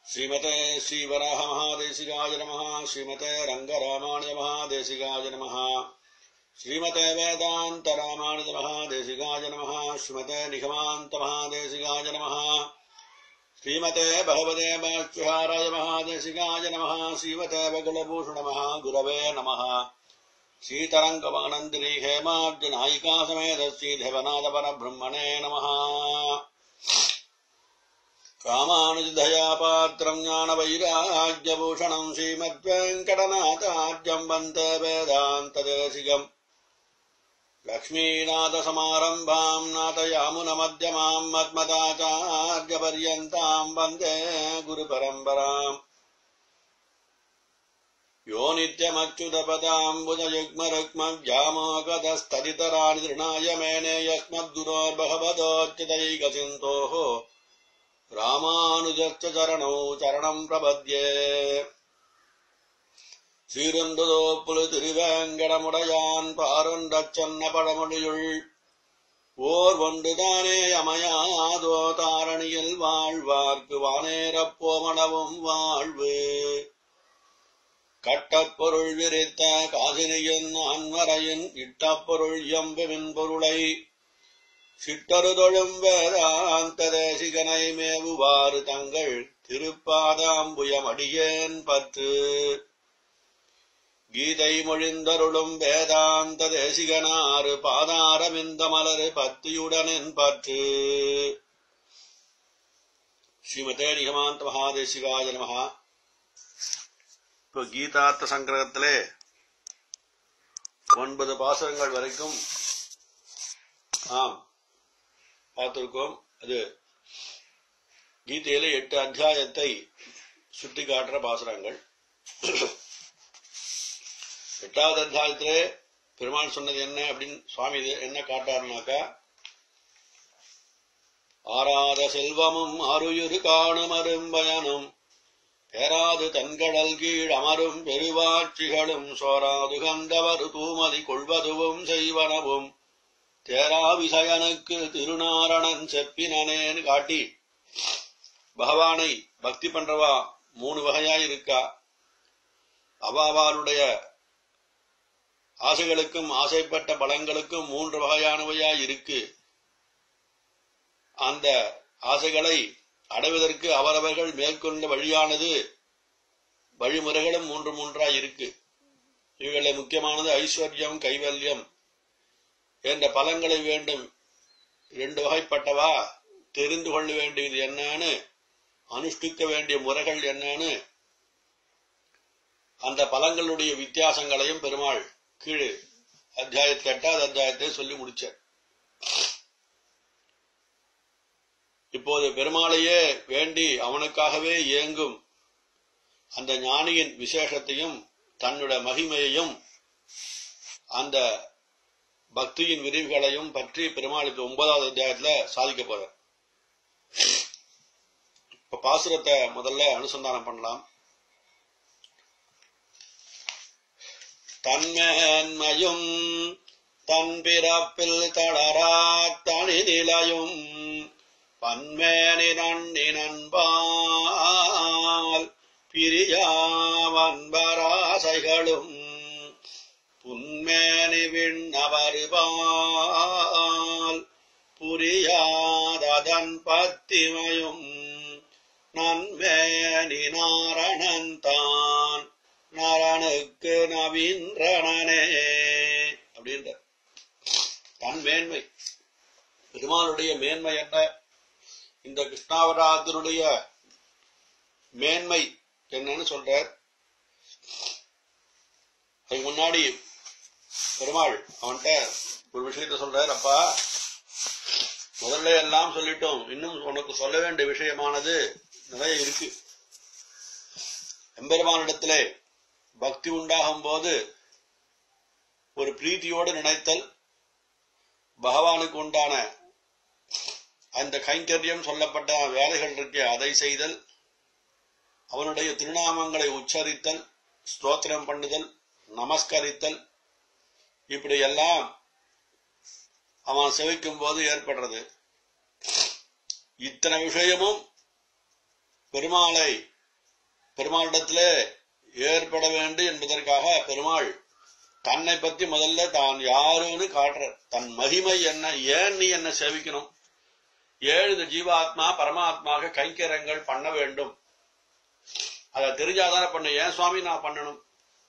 श्रीमते श्रीवराह महादेशिकाय नमः श्रीमते रङ्गरामानुज महादेशिकाय नमः श्रीमते वेदान्त रामानुज महादेशिकाय नमः श्रीमते निगमान्त महादेशिकाय नमः श्रीमते भगवते भाष्यहाराय महादेशिकाय नमः श्रीमते बगलभूषण महागुरवे नमः श्रीतरङ्गमानन्दिनी हेमाब्जनायिका समेत श्रीदेवनाथ परब्रह्मणे नमः रामानुजदया पात्रम् ज्ञानवैराग्यभूषणम् श्रीमद्वेङ्कटनाथार्यम् वन्दे वेदान्तदेशिकम् लक्ष्मीनाथसमारम्भाम् नाथयामुनमध्यमाम् मद्मदाचार्यपर्यन्ताम् वन्दे गुरुपरम्पराम् यो नित्यमच्युतपदाम्बुजयुग्मरुक्मव्यामोगदस्तदितराणि तृणाय मेने यस्मद्गुरोर्भगवदोच्युतैकसिन्धोः ராமானுஜச்ச சரணோ சரணம் பிரபத்யே சீருந்துதோப்புலு திருவேங்கடமுடையான் பாருண்டச் சொன்ன பழமொழியுள் ஓர் ஒன்றுதானே அமையாதோ தாரணியில் வாழ்வார்க்கு வானேரப்போமளவும் வாழ்வு கட்டப்பொருள் விரித்த காசினியின் அன்வரையின் இட்டப்பொருள் எம்புமின் பொருளை சிட்டருதொழும் வேதாந்த தேசிகனை மேவுவாறு தங்கள் திருப்பாதாம்புயம் அடியேன் பற்று கீதை மொழிந்தருளும் வேதாந்த தேசிகனாறு பாதாரமிந்த மலரு பத்தியுடனின் பற்று ஸ்ரீமதே நிகமாந்த மகாதேசிகாய நமகா இப்போ கீதார்த்த சங்கிரகத்திலே ஒன்பது பாசகங்கள் வரைக்கும் ஆம் பார்த்திருக்கோம் அது கீதையில எட்டு அத்தியாயத்தை சுட்டி காட்டுற பாசுரங்கள் எட்டாவது அத்தியாயத்திலே பெருமாள் சொன்னது என்ன அப்படின்னு சுவாமி இது என்ன காட்டாருனாக்கா ஆராத செல்வமும் அருயுரு காணும் அரும்பயனும் பேராது தன்கடல் கீழ் அமரும் பெருவாட்சிகளும் சோராது கந்தவர் தூமதி கொள்வதுவும் செய்வனவும் தேரா விசயனுக்கு திருநாரணன் செப்பினனேன்னு காட்டி பகவானை பக்தி பண்றவா மூணு வகையா இருக்கா அவாவாளுடைய ஆசைகளுக்கும் ஆசைப்பட்ட பலங்களுக்கும் மூன்று வகையானவையா இருக்கு அந்த ஆசைகளை அடைவதற்கு அவரவர்கள் மேற்கொண்ட வழியானது வழிமுறைகளும் மூன்று மூன்றாய் இருக்கு இவைகளில் முக்கியமானது ஐஸ்வர்யம் கைவல்யம் என்ற பலங்களை வேண்டும் இரண்டு வகைப்பட்டவா தெரிந்து கொள்ள வேண்டியது என்னன்னு அனுஷ்டிக்க வேண்டிய முறைகள் என்னன்னு அந்த பலங்களுடைய வித்தியாசங்களையும் பெருமாள் கீழே அத்தியாயத்தில் எட்டாவது அத்தியாயத்தை சொல்லி முடிச்சார் இப்போது பெருமாளையே வேண்டி அவனுக்காகவே இயங்கும் அந்த ஞானியின் விசேஷத்தையும் தன்னுடைய மகிமையையும் அந்த பக்தியின் விரிவுகளையும் பற்றி பெருமாளுக்கு ஒன்பதாவது அத்தியாயத்துல சாதிக்க போறார் இப்ப பாசுரத்தை முதல்ல அனுசந்தானம் பண்ணலாம் தன்மேன்மையும் தன் பிறப்பில் தளரா தனி நிலையும் பன்மேனி நன்னி நண்பால் பிரியாவன்பராசைகளும் புன்மேனி விண்ணவருபால் புரியாததன் பத்திமையும் நன்மேனி நாரணன் தான் நரனுக்கு நவீந்திரனே அப்படின்ற தன் மேன்மை பெருமானுடைய மேன்மை என்ன இந்த கிருஷ்ணாவராதருடைய மேன்மை என்னன்னு சொல்றார் அதுக்கு முன்னாடி பெருமாள் அவன்கிட்ட ஒரு விஷயத்த சொல்றார் அப்பா முதல்ல எல்லாம் சொல்லிட்டோம் இன்னும் உனக்கு சொல்ல வேண்டிய விஷயமானது நிறைய இருக்கு எம்பெருமானிடத்திலே பக்தி உண்டாகும் போது ஒரு பிரீத்தியோடு நினைத்தல் பகவானுக்கு உண்டான அந்த கைங்கரியம் சொல்லப்பட்ட வேலைகள் இருக்கே அதை செய்தல் அவனுடைய திருநாமங்களை உச்சரித்தல் ஸ்தோத்திரம் பண்ணுதல் நமஸ்கரித்தல் இப்படி எல்லாம் அவன் செவிக்கும் போது ஏற்படுறது இத்தனை விஷயமும் பெருமாளை பெருமாளிடத்திலே ஏற்பட வேண்டும் என்பதற்காக பெருமாள் தன்னை பத்தி முதல்ல தான் யாருன்னு காட்டுறார் தன் மகிமை என்ன ஏன் நீ என்ன சேவிக்கணும் ஏழு இந்த ஜீவாத்மா பரமாத்மாக கைங்கரங்கள் பண்ண வேண்டும் அதை தெரிஞ்சாதானே பண்ண ஏன் சுவாமி நான் பண்ணணும்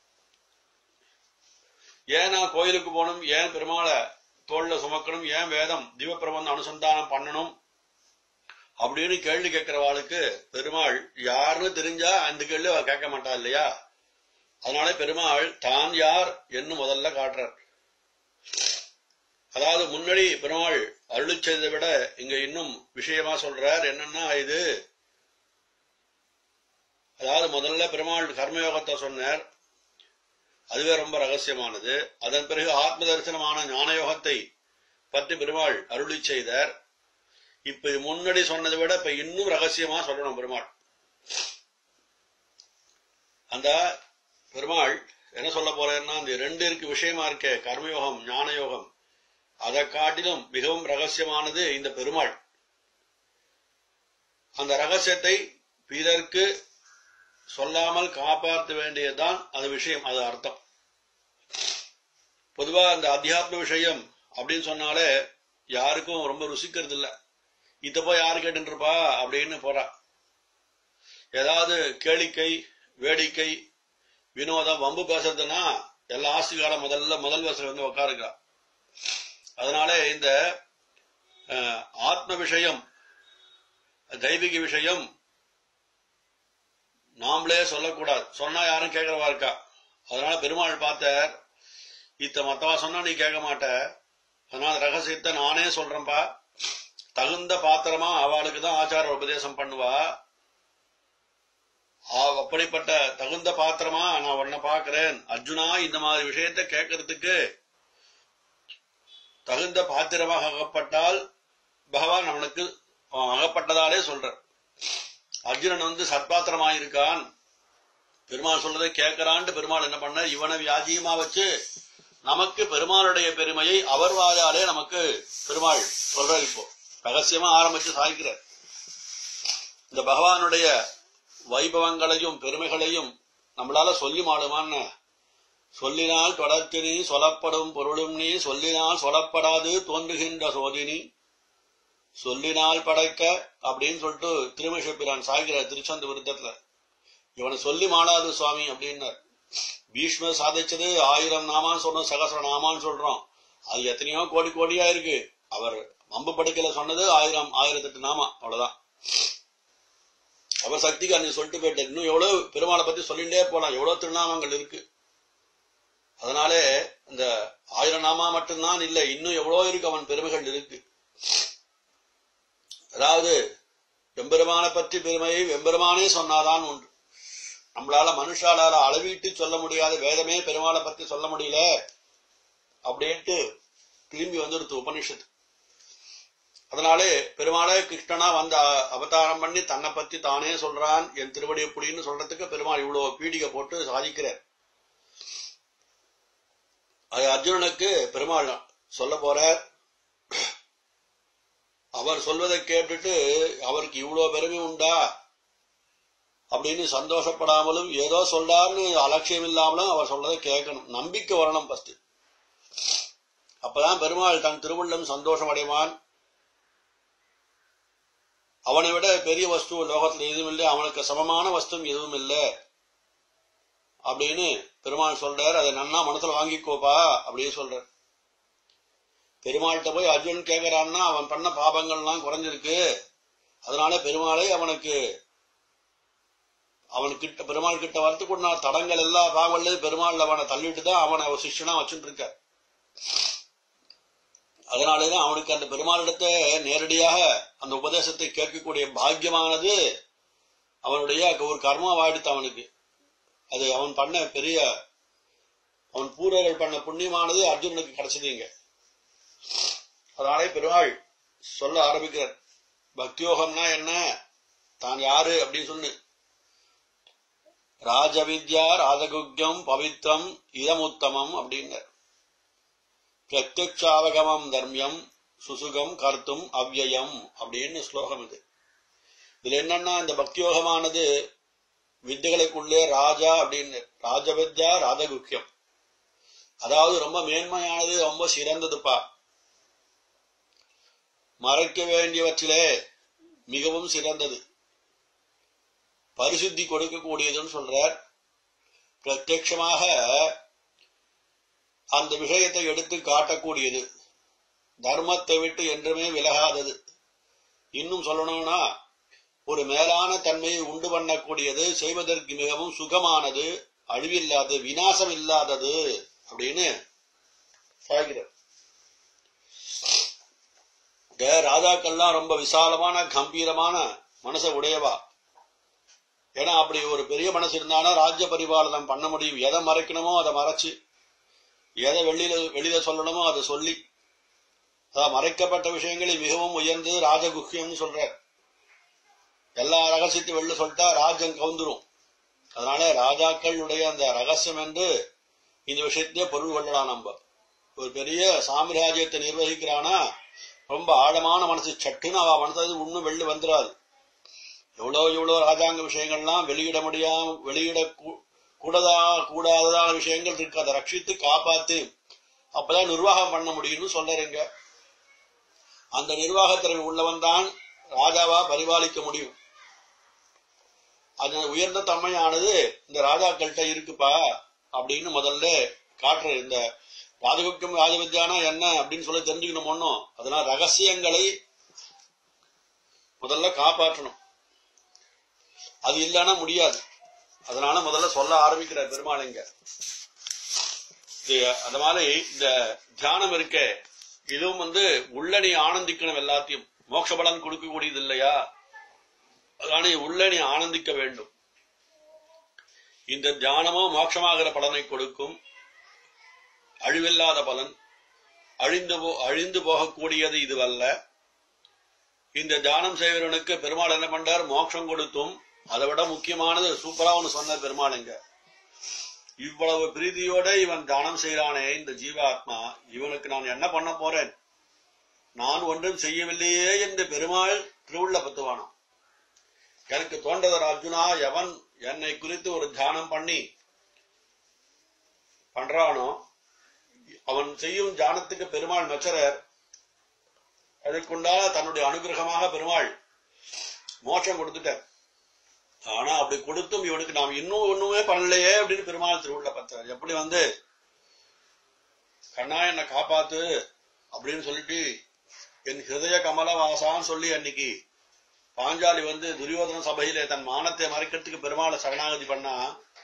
ஏன் நான் கோயிலுக்கு போகணும் ஏன் பெருமாளை தோல்ல சுமக்கணும் ஏன் வேதம் தீபப்பிரபந்தம் அனுசந்தானம் பண்ணணும் அப்படின்னு கேள்வி கேட்கிறவாளுக்கு பெருமாள் யாருன்னு தெரிஞ்சா அந்த கேள்வி அவ கேட்க மாட்டா இல்லையா அதனால பெருமாள் தான் யார் என்று முதல்ல காட்டுறார் அதாவது முன்னாடி பெருமாள் அருளி செய்ததை விட இங்க இன்னும் விஷயமா சொல்றார் என்னன்னா இது அதாவது முதல்ல பெருமாள் கர்மயோகத்தை சொன்னார் அதுவே ரொம்ப ரகசியமானது அதன் பிறகு ஆத்ம தரிசனமான ஞானயோகத்தை பற்றி பெருமாள் அருளி செய்தார் இப்ப முன்னாடி சொன்னதை விட இப்ப இன்னும் ரகசியமா சொல்லணும் பெருமாள் அந்த பெருமாள் என்ன சொல்ல போறேன்னா அந்த ரெண்டு இருக்கு விஷயமா இருக்கே கர்மயோகம் ஞானயோகம் அதை காட்டிலும் மிகவும் ரகசியமானது இந்த பெருமாள் அந்த ரகசியத்தை பிறர்க்கு சொல்லாமல் காப்பாற்ற வேண்டியதுதான் அது விஷயம் அது அர்த்தம் பொதுவா அந்த அத்தியாத்ம விஷயம் அப்படின்னு சொன்னாலே யாருக்கும் ரொம்ப ருசிக்கிறது இல்ல இத போய் யாரு கேட்டு இருப்பா அப்படின்னு போறா ஏதாவது கேளிக்கை வேடிக்கை வினோதம் வம்பு பேசுறதுன்னா எல்லா ஆசிகாலம் முதல்ல முதல் வசதி வந்து உட்காருக்கா அதனால இந்த அஹ், ஆத்ம விஷயம் தெய்வீக விஷயம் நாமளே சொல்லக்கூடாது சொன்னா யாரும் கேட்கறவா இருக்கா அதனால பெருமாள் பார்த்தார் இத்த மத்தவா சொன்னா நீ கேட்க மாட்ட அதனால ரகசியத்தை நானே சொல்றேன்பா தகுந்த பாத்திரமா அவளுக்கு தான் ஆச்சார உபதேசம் பண்ணுவா ஆ- அப்படிப்பட்ட தகுந்த பாத்திரமா நான் உன்னை பார்க்கிறேன் அர்ஜுனா இந்த மாதிரி விஷயத்தை கேட்கறதுக்கு தகுந்த பாத்திரமாக அகப்பட்டால் பகவான் அவனுக்கு அவன் அகப்பட்டதாலே சொல்ற அர்ஜுனன் வந்து சத்பாத்திரமாயிருக்கான் பெருமாள் சொல்றதை கேட்கறான்ட்டு பெருமாள் என்ன பண்ண இவனை வியாஜியமா வச்சு நமக்கு பெருமாளுடைய பெருமையை அவர் வாயாலே நமக்கு பெருமாள் சொல்றார் இப்போ ரகசியமா ஆரம்பிச்சு சாய்க்கிறார் இந்த பகவானுடைய வைபவங்களையும் பெருமைகளையும் நம்மளால சொல்லி மாடுமான்னு சொல்லினால் தொடர்ச்சினி சொல்லப்படும் பொருளும் நீ சொல்லினால் சொல்லப்படாது தோன்றுகின்ற சோதினி சொல்லினால் படைக்க அப்படின்னு சொல்லிட்டு திருமிஷப்பிரான் சாய்கிறார் திருச்சந்த விருத்தத்துல இவனை சொல்லி மாடாது சுவாமி அப்படின்னார் பீஷ்மர் சாதிச்சது ஆயிரம் நாமான்னு சொன்னோம் சகசர நாமான்னு சொல்றோம் அது எத்தனையோ கோடி கோடியா இருக்கு அவர் அம்பு படுக்கையில சொன்னது ஆயிரம் ஆயிரத்தெட்டு நாமா அவ்வளவுதான் அவர் சக்திக்கு அன்னைக்கு சொல்லிட்டு போயிட்டார் இன்னும் எவ்வளவு பெருமாளை பத்தி சொல்லிட்டே போலாம் எவ்வளவு திருநாமங்கள் இருக்கு அதனாலே இந்த ஆயிரம் நாமா மட்டும்தான் இல்லை இன்னும் எவ்வளவு இருக்கு அவன் பெருமைகள் இருக்கு அதாவது வெம்பெருமானை பற்றி பெருமையை வெம்பெருமானே சொன்னாதான் உண்டு நம்மளால மனுஷாலால அளவீட்டு சொல்ல முடியாத வேதமே பெருமாளை பத்தி சொல்ல முடியல அப்படின்ட்டு திரும்பி வந்துடுத்து உபனிஷத்து அதனாலே பெருமாளே கிருஷ்ணனா வந்து அ- அவதாரம் பண்ணி தன்னை பத்தி தானே சொல்றான் என் திருவடி புடின்னு சொல்றதுக்கு பெருமாள் இவ்வளவு பீடிகை போட்டு சாதிக்கிறார் அது அர்ஜுனனுக்கு பெருமாள் சொல்ல போறார் அவர் சொல்வதை கேட்டுட்டு அவருக்கு இவ்வளவு பெருமை உண்டா அப்படின்னு சந்தோஷப்படாமலும் ஏதோ சொல்றாருன்னு அலட்சியம் இல்லாமலும் அவர் சொல்றதை கேட்கணும் நம்பிக்கை வரணும் ஃபர்ஸ்ட் அப்பதான் பெருமாள் தன் திருவுள்ளம் சந்தோஷம் அடைவான் அவனை விட பெரிய வஸ்து லோகத்துல எதுவும் இல்லை அவனுக்கு சமமான வஸ்து எதுவும் இல்லை அப்படின்னு பெருமாள் சொல்றார் அதை நன்னா மனசுல வாங்கிக்கோப்பா அப்படின்னு சொல்றார் பெருமாள்கிட்ட போய் அர்ஜுன் கேட்கறான்னா அவன் பண்ண பாபங்கள்லாம் குறைஞ்சிருக்கு அதனால பெருமாளை அவனுக்கு அவன் கிட்ட பெருமாள் கிட்ட வரத்துக்கு நான் தடங்கள் எல்லா பாவங்களையும் பெருமாள் அவனை தள்ளிட்டு தான் அவனை அவன் சிஷ்யனா வச்சுட்டு இருக்க அதனாலேதான் அவனுக்கு அந்த பெருமாளிடத்தை நேரடியாக அந்த உபதேசத்தை கேட்கக்கூடிய பாக்கியமானது அவனுடைய ஒரு கர்மாவாயிடுத்து அவனுக்கு அது அவன் பண்ண பெரிய அவன் பூர்வர்கள் பண்ண புண்ணியமானது அர்ஜுனனுக்கு கிடைச்சதுங்க அதனாலே பெருமாள் சொல்ல ஆரம்பிக்கிறார் பக்தியோகம்னா என்ன தான் யாரு அப்படின்னு சொல்லு ராஜவித்யா ராஜகுக்யம் பவித்ரம் இதமுத்தமம் அப்படின்னார் பிரத்யக்ஷாவகமம் தர்மியம் சுசுகம் கர்த்தும் அவ்யயம் அப்படின்னு ஸ்லோகம் இது இதுல என்னன்னா இந்த பக்தியோகமானது வித்தைகளுக்குள்ளே ராஜா அப்படின்னு ராஜவித்யா ராஜகுக்கியம் அதாவது ரொம்ப மேன்மையானது ரொம்ப சிறந்ததுப்பா மறைக்க வேண்டியவற்றிலே மிகவும் சிறந்தது பரிசுத்தி கொடுக்கக்கூடியதுன்னு சொல்றார் பிரத்யட்சமாக அந்த விஷயத்தை எடுத்து காட்டக்கூடியது தர்மத்தை விட்டு என்றுமே விலகாதது இன்னும் சொல்லணும்னா ஒரு மேலான தன்மையை உண்டு பண்ணக்கூடியது செய்வதற்கு மிகவும் சுகமானது அழிவில்லாதது வினாசம் இல்லாதது அப்படின்னு சாய்கிறார் இந்த ராஜாக்கள்லாம் ரொம்ப விசாலமான கம்பீரமான மனசை உடையவா ஏன்னா அப்படி ஒரு பெரிய மனசு இருந்தானா ராஜ்ய பரிபாலனம் பண்ண முடியும் எதை மறைக்கணுமோ அதை மறைச்சு எதை வெளியில வெளியில சொல்லணுமோ அதை சொல்லி அதான் மறைக்கப்பட்ட விஷயங்களில் மிகவும் உயர்ந்து ராஜகுக்கியம்னு சொல்றார் எல்லா ரகசியத்தையும் வெளில சொல்லிட்டா ராஜ்யம் கவுந்துரும் அதனால ராஜாக்களுடைய அந்த ரகசியம் என்று இந்த விஷயத்தையே பொருள் கொள்ளலாம் நம்ம ஒரு பெரிய சாம்ராஜ்யத்தை நிர்வகிக்கிறானா ரொம்ப ஆழமான மனசு சட்டுன்னு அவ மனசு ஒன்னும் வெளில வந்துடாது எவ்வளோ எவ்வளோ ராஜாங்க விஷயங்கள்லாம் வெளியிட முடியாம வெளியிட கூ- கூடதா கூடாததான விஷயங்கள் இருக்கு அதை ரட்சித்து காப்பாத்து அப்பதான் நிர்வாகம் பண்ண முடியும்னு சொல்றீங்க அந்த நிர்வாகத்திறன் உள்ளவன் தான் ராஜாவா பரிபாலிக்க முடியும் அது உயர்ந்த தன்மையானது இந்த ராஜாக்கள்கிட்ட இருக்குப்பா அப்படின்னு முதல்ல காட்டுற இந்த ராஜகுப்தம் ராஜவித்யானா என்ன அப்படின்னு சொல்லி தெரிஞ்சுக்கணும் ஒண்ணும் அதனால ரகசியங்களை முதல்ல காப்பாற்றணும் அது இல்லைன்னா முடியாது அதனால முதல்ல சொல்ல ஆரம்பிக்கிற பெருமாள் இங்க இது அந்த மாதிரி இந்த தியானம் இருக்கே இதுவும் வந்து உள்ள நீ ஆனந்திக்கணும் எல்லாத்தையும் மோட்ச பலன் கொடுக்கக்கூடியது இல்லையா அதனால நீ உள்ள நீ ஆனந்திக்க வேண்டும் இந்த தியானமோ மோட்சமாகிற பலனை கொடுக்கும் அழிவில்லாத பலன் அழிந்து போ அழிந்து போகக்கூடியது இதுவல்ல இந்த தியானம் செய்வர்களுக்கு பெருமாள் என்ன பண்றார் மோட்சம் கொடுத்தும் அதை விட முக்கியமானது சூப்பரா ஒண்ணு சொன்ன பெருமாள் இங்க இவ்வளவு பிரீதியோட இவன் தானம் செய்யறானே இந்த ஜீவாத்மா இவனுக்கு நான் என்ன பண்ண போறேன் நான் ஒன்றும் செய்யவில்லையே என்று பெருமாள் திருவுள்ள பத்துவானாம் எனக்கு தோன்றவர் அர்ஜுனா எவன் என்னை குறித்து ஒரு தியானம் பண்ணி பண்றானோ அவன் செய்யும் தியானத்துக்கு பெருமாள் மெச்சரர் அதற்குண்டான தன்னுடைய அனுகிரகமாக பெருமாள் மோட்சம் கொடுத்துட்டார் ஆனா அப்படி கொடுத்தும் இவனுக்கு நாம் இன்னும் ஒண்ணுமே பண்ணலையே அப்படின்னு பெருமாள் திருவுள்ள பத்தார் எப்படி வந்து கண்ணா என்னை காப்பாத்து அப்படின்னு சொல்லிட்டு என் ஹிருதய கமலவாசான்னு சொல்லி அன்னைக்கு பாஞ்சாலி வந்து துரியோதன சபையிலே தன் மானத்தை மறைக்கிறதுக்கு பெருமாளை சரணாகதி பண்ணா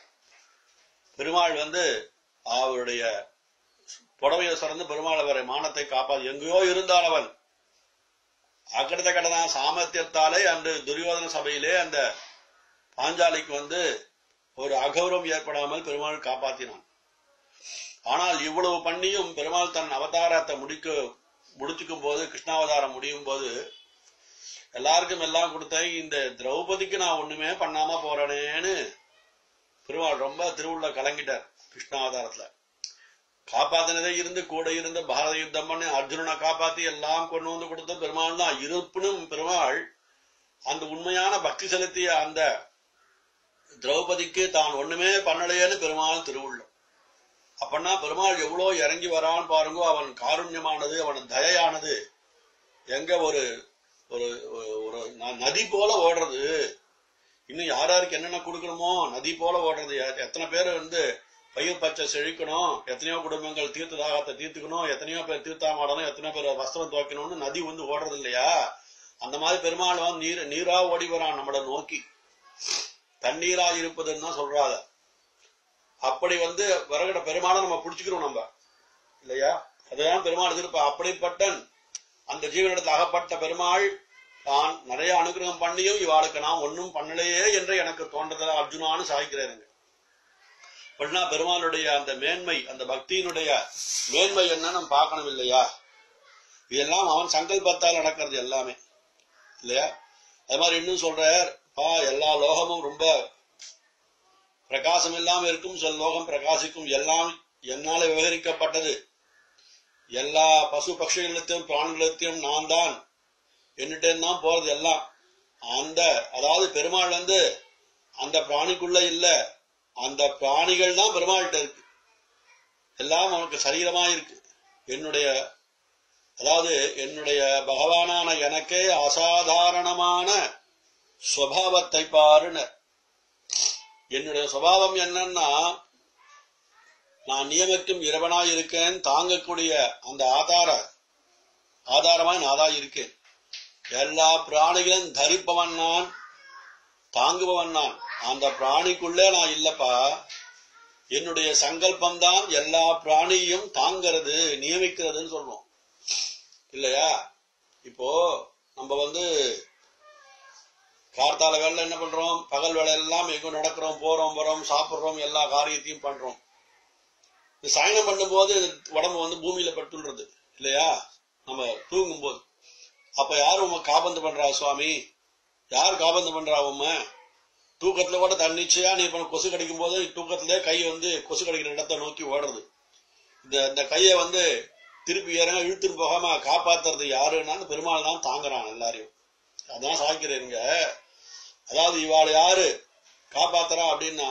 பெருமாள் வந்து அவருடைய புடவையை சுரந்து பெருமாள் அவரை மானத்தை காப்பாது எங்கேயோ இருந்தான் அவன் அக்கடத்த கடனா சாமர்த்தியத்தாலே அன்று துரியோதன சபையிலே அந்த பாஞ்சாலிக்கு வந்து ஒரு அகௌரவம் ஏற்படாமல் பெருமாள் காப்பாத்தினான் ஆனால் இவ்வளவு பண்ணியும் பெருமாள் தன் அவதாரத்தை முடிக்க முடிச்சுக்கும் போது கிருஷ்ணாவதாரம் முடியும் போது எல்லாருக்கும் எல்லாம் கொடுத்தேன் இந்த திரௌபதிக்கு நான் ஒண்ணுமே பண்ணாம போறேனேன்னு பெருமாள் ரொம்ப திருவுள்ள கலங்கிட்டார் கிருஷ்ணாவதாரத்துல காப்பாத்தினதே இருந்து கூட இருந்து பாரத யுத்தம் பண்ணி அர்ஜுனனை காப்பாத்தி எல்லாம் கொண்டு வந்து கொடுத்த பெருமாள் தான் இருப்பினும் பெருமாள் அந்த உண்மையான பக்தி செலுத்திய அந்த திரௌபதிக்கு தான் ஒண்ணுமே பண்ணலையேன்னு பெருமாள் திருவுள்ளம் அப்பன்னா பெருமாள் எவ்வளவு இறங்கி வரான்னு பாருங்க அவன் காருண்யமானது அவன் தயையானது எங்க ஒரு ஒரு ஒரு ந- நதி போல ஓடுறது இன்னும் யார் யாருக்கு என்னென்ன கொடுக்கணுமோ நதி போல ஓடுறது எ- எத்தனை பேர் வந்து பயிர் பச்சை செழிக்கணும் எத்தனையோ குடும்பங்கள் தீர்த்த தாகத்தை தீர்த்துக்கணும் எத்தனையோ பேர் தீர்த்தாமாடணும் எத்தனையோ பேர் வஸ்திரம் துவைக்கணும்னு நதி வந்து ஓடுறது இல்லையா அந்த மாதிரி பெருமாள் வந்து நீர் நீரா ஓடி வரான் நம்மளை நோக்கி தண்ணீரா இருப்பதுன்னு தான் சொல்றாத அப்படி வந்து வரகிற பெருமாளை நம்ம புடிச்சுக்கிறோம் நம்ம இல்லையா அதுதான் பெருமாள் எதிர்ப்பா அப்படிப்பட்டன் அந்த ஜீவனிடத்தில் அகப்பட்ட பெருமாள் தான் நிறைய அனுகிரகம் பண்ணியும் இவாளுக்கு நான் ஒன்னும் பண்ணலையே என்று எனக்கு தோன்றதா அர்ஜுனான்னு சாய்க்கிறாருங்க அப்படின்னா பெருமாளுடைய அந்த மேன்மை அந்த பக்தியினுடைய மேன்மை என்ன நம்ம பார்க்கணும் இல்லையா இதெல்லாம் அவன் சங்கல்பத்தால் நடக்கிறது எல்லாமே இல்லையா அது மாதிரி இன்னும் சொல்றார் பா எல்லா லோகமும் ரொம்ப பிரகாசம் இல்லாம இருக்கும் சில லோகம் பிரகாசிக்கும் எல்லாம் என்னால விவகரிக்கப்பட்டது எல்லா பசு பட்சிகளத்தையும் பிராணிகளத்தையும் நான் தான் என்னிட்டேன் தான் போறது எல்லாம் அந்த அதாவது பெருமாள் வந்து அந்த பிராணிக்குள்ள இல்ல அந்த பிராணிகள் தான் பெருமாள்கிட்ட இருக்கு எல்லாம் அவனுக்கு சரீரமா இருக்கு என்னுடைய அதாவது என்னுடைய பகவானான எனக்கே அசாதாரணமான சுவாவத்தை பாருன்னு என்னுடைய சுபாவம் என்னன்னா நான் நியமிக்கும் இறைவனாய் இருக்கேன் தாங்கக்கூடிய அந்த ஆதார ஆதாரமாய் நான் தான் இருக்கேன் எல்லா பிராணிகளும் தரிப்பவன் நான் தாங்குபவன் நான் அந்த பிராணிக்குள்ளே நான் இல்லப்பா என்னுடைய சங்கல்பம் தான் எல்லா பிராணியும் தாங்கிறது நியமிக்கிறதுன்னு சொல்றோம் இல்லையா இப்போ நம்ம வந்து கார்த்தால வேலை என்ன பண்றோம் பகல் வேலை எல்லாம் எங்க நடக்கிறோம் போறோம் வரோம் சாப்பிடுறோம் எல்லா காரியத்தையும் பண்றோம் இந்த சாயனம் பண்ணும்போது உடம்பு வந்து பூமியில பட்டுள்றது இல்லையா நம்ம தூங்கும் போது அப்ப யார் உங்க காபந்து பண்றா சுவாமி யார் காபந்து பண்றா உம்ம தூக்கத்துல கூட தன்னிச்சையா நீ இப்ப கொசு கடிக்கும் போது தூக்கத்திலே கை வந்து கொசு கடிக்கிற இடத்தை நோக்கி ஓடுறது இந்த இந்த கையை வந்து திருப்பி ஏறங்க இழுத்துட்டு போகாம காப்பாத்துறது யாருன்னா அந்த பெருமாள் தான் தாங்குறான் எல்லாரையும் அதான் சாய்க்கிறேங்க அதாவது இவாள் யாரு காப்பாத்துறா அப்படின்னா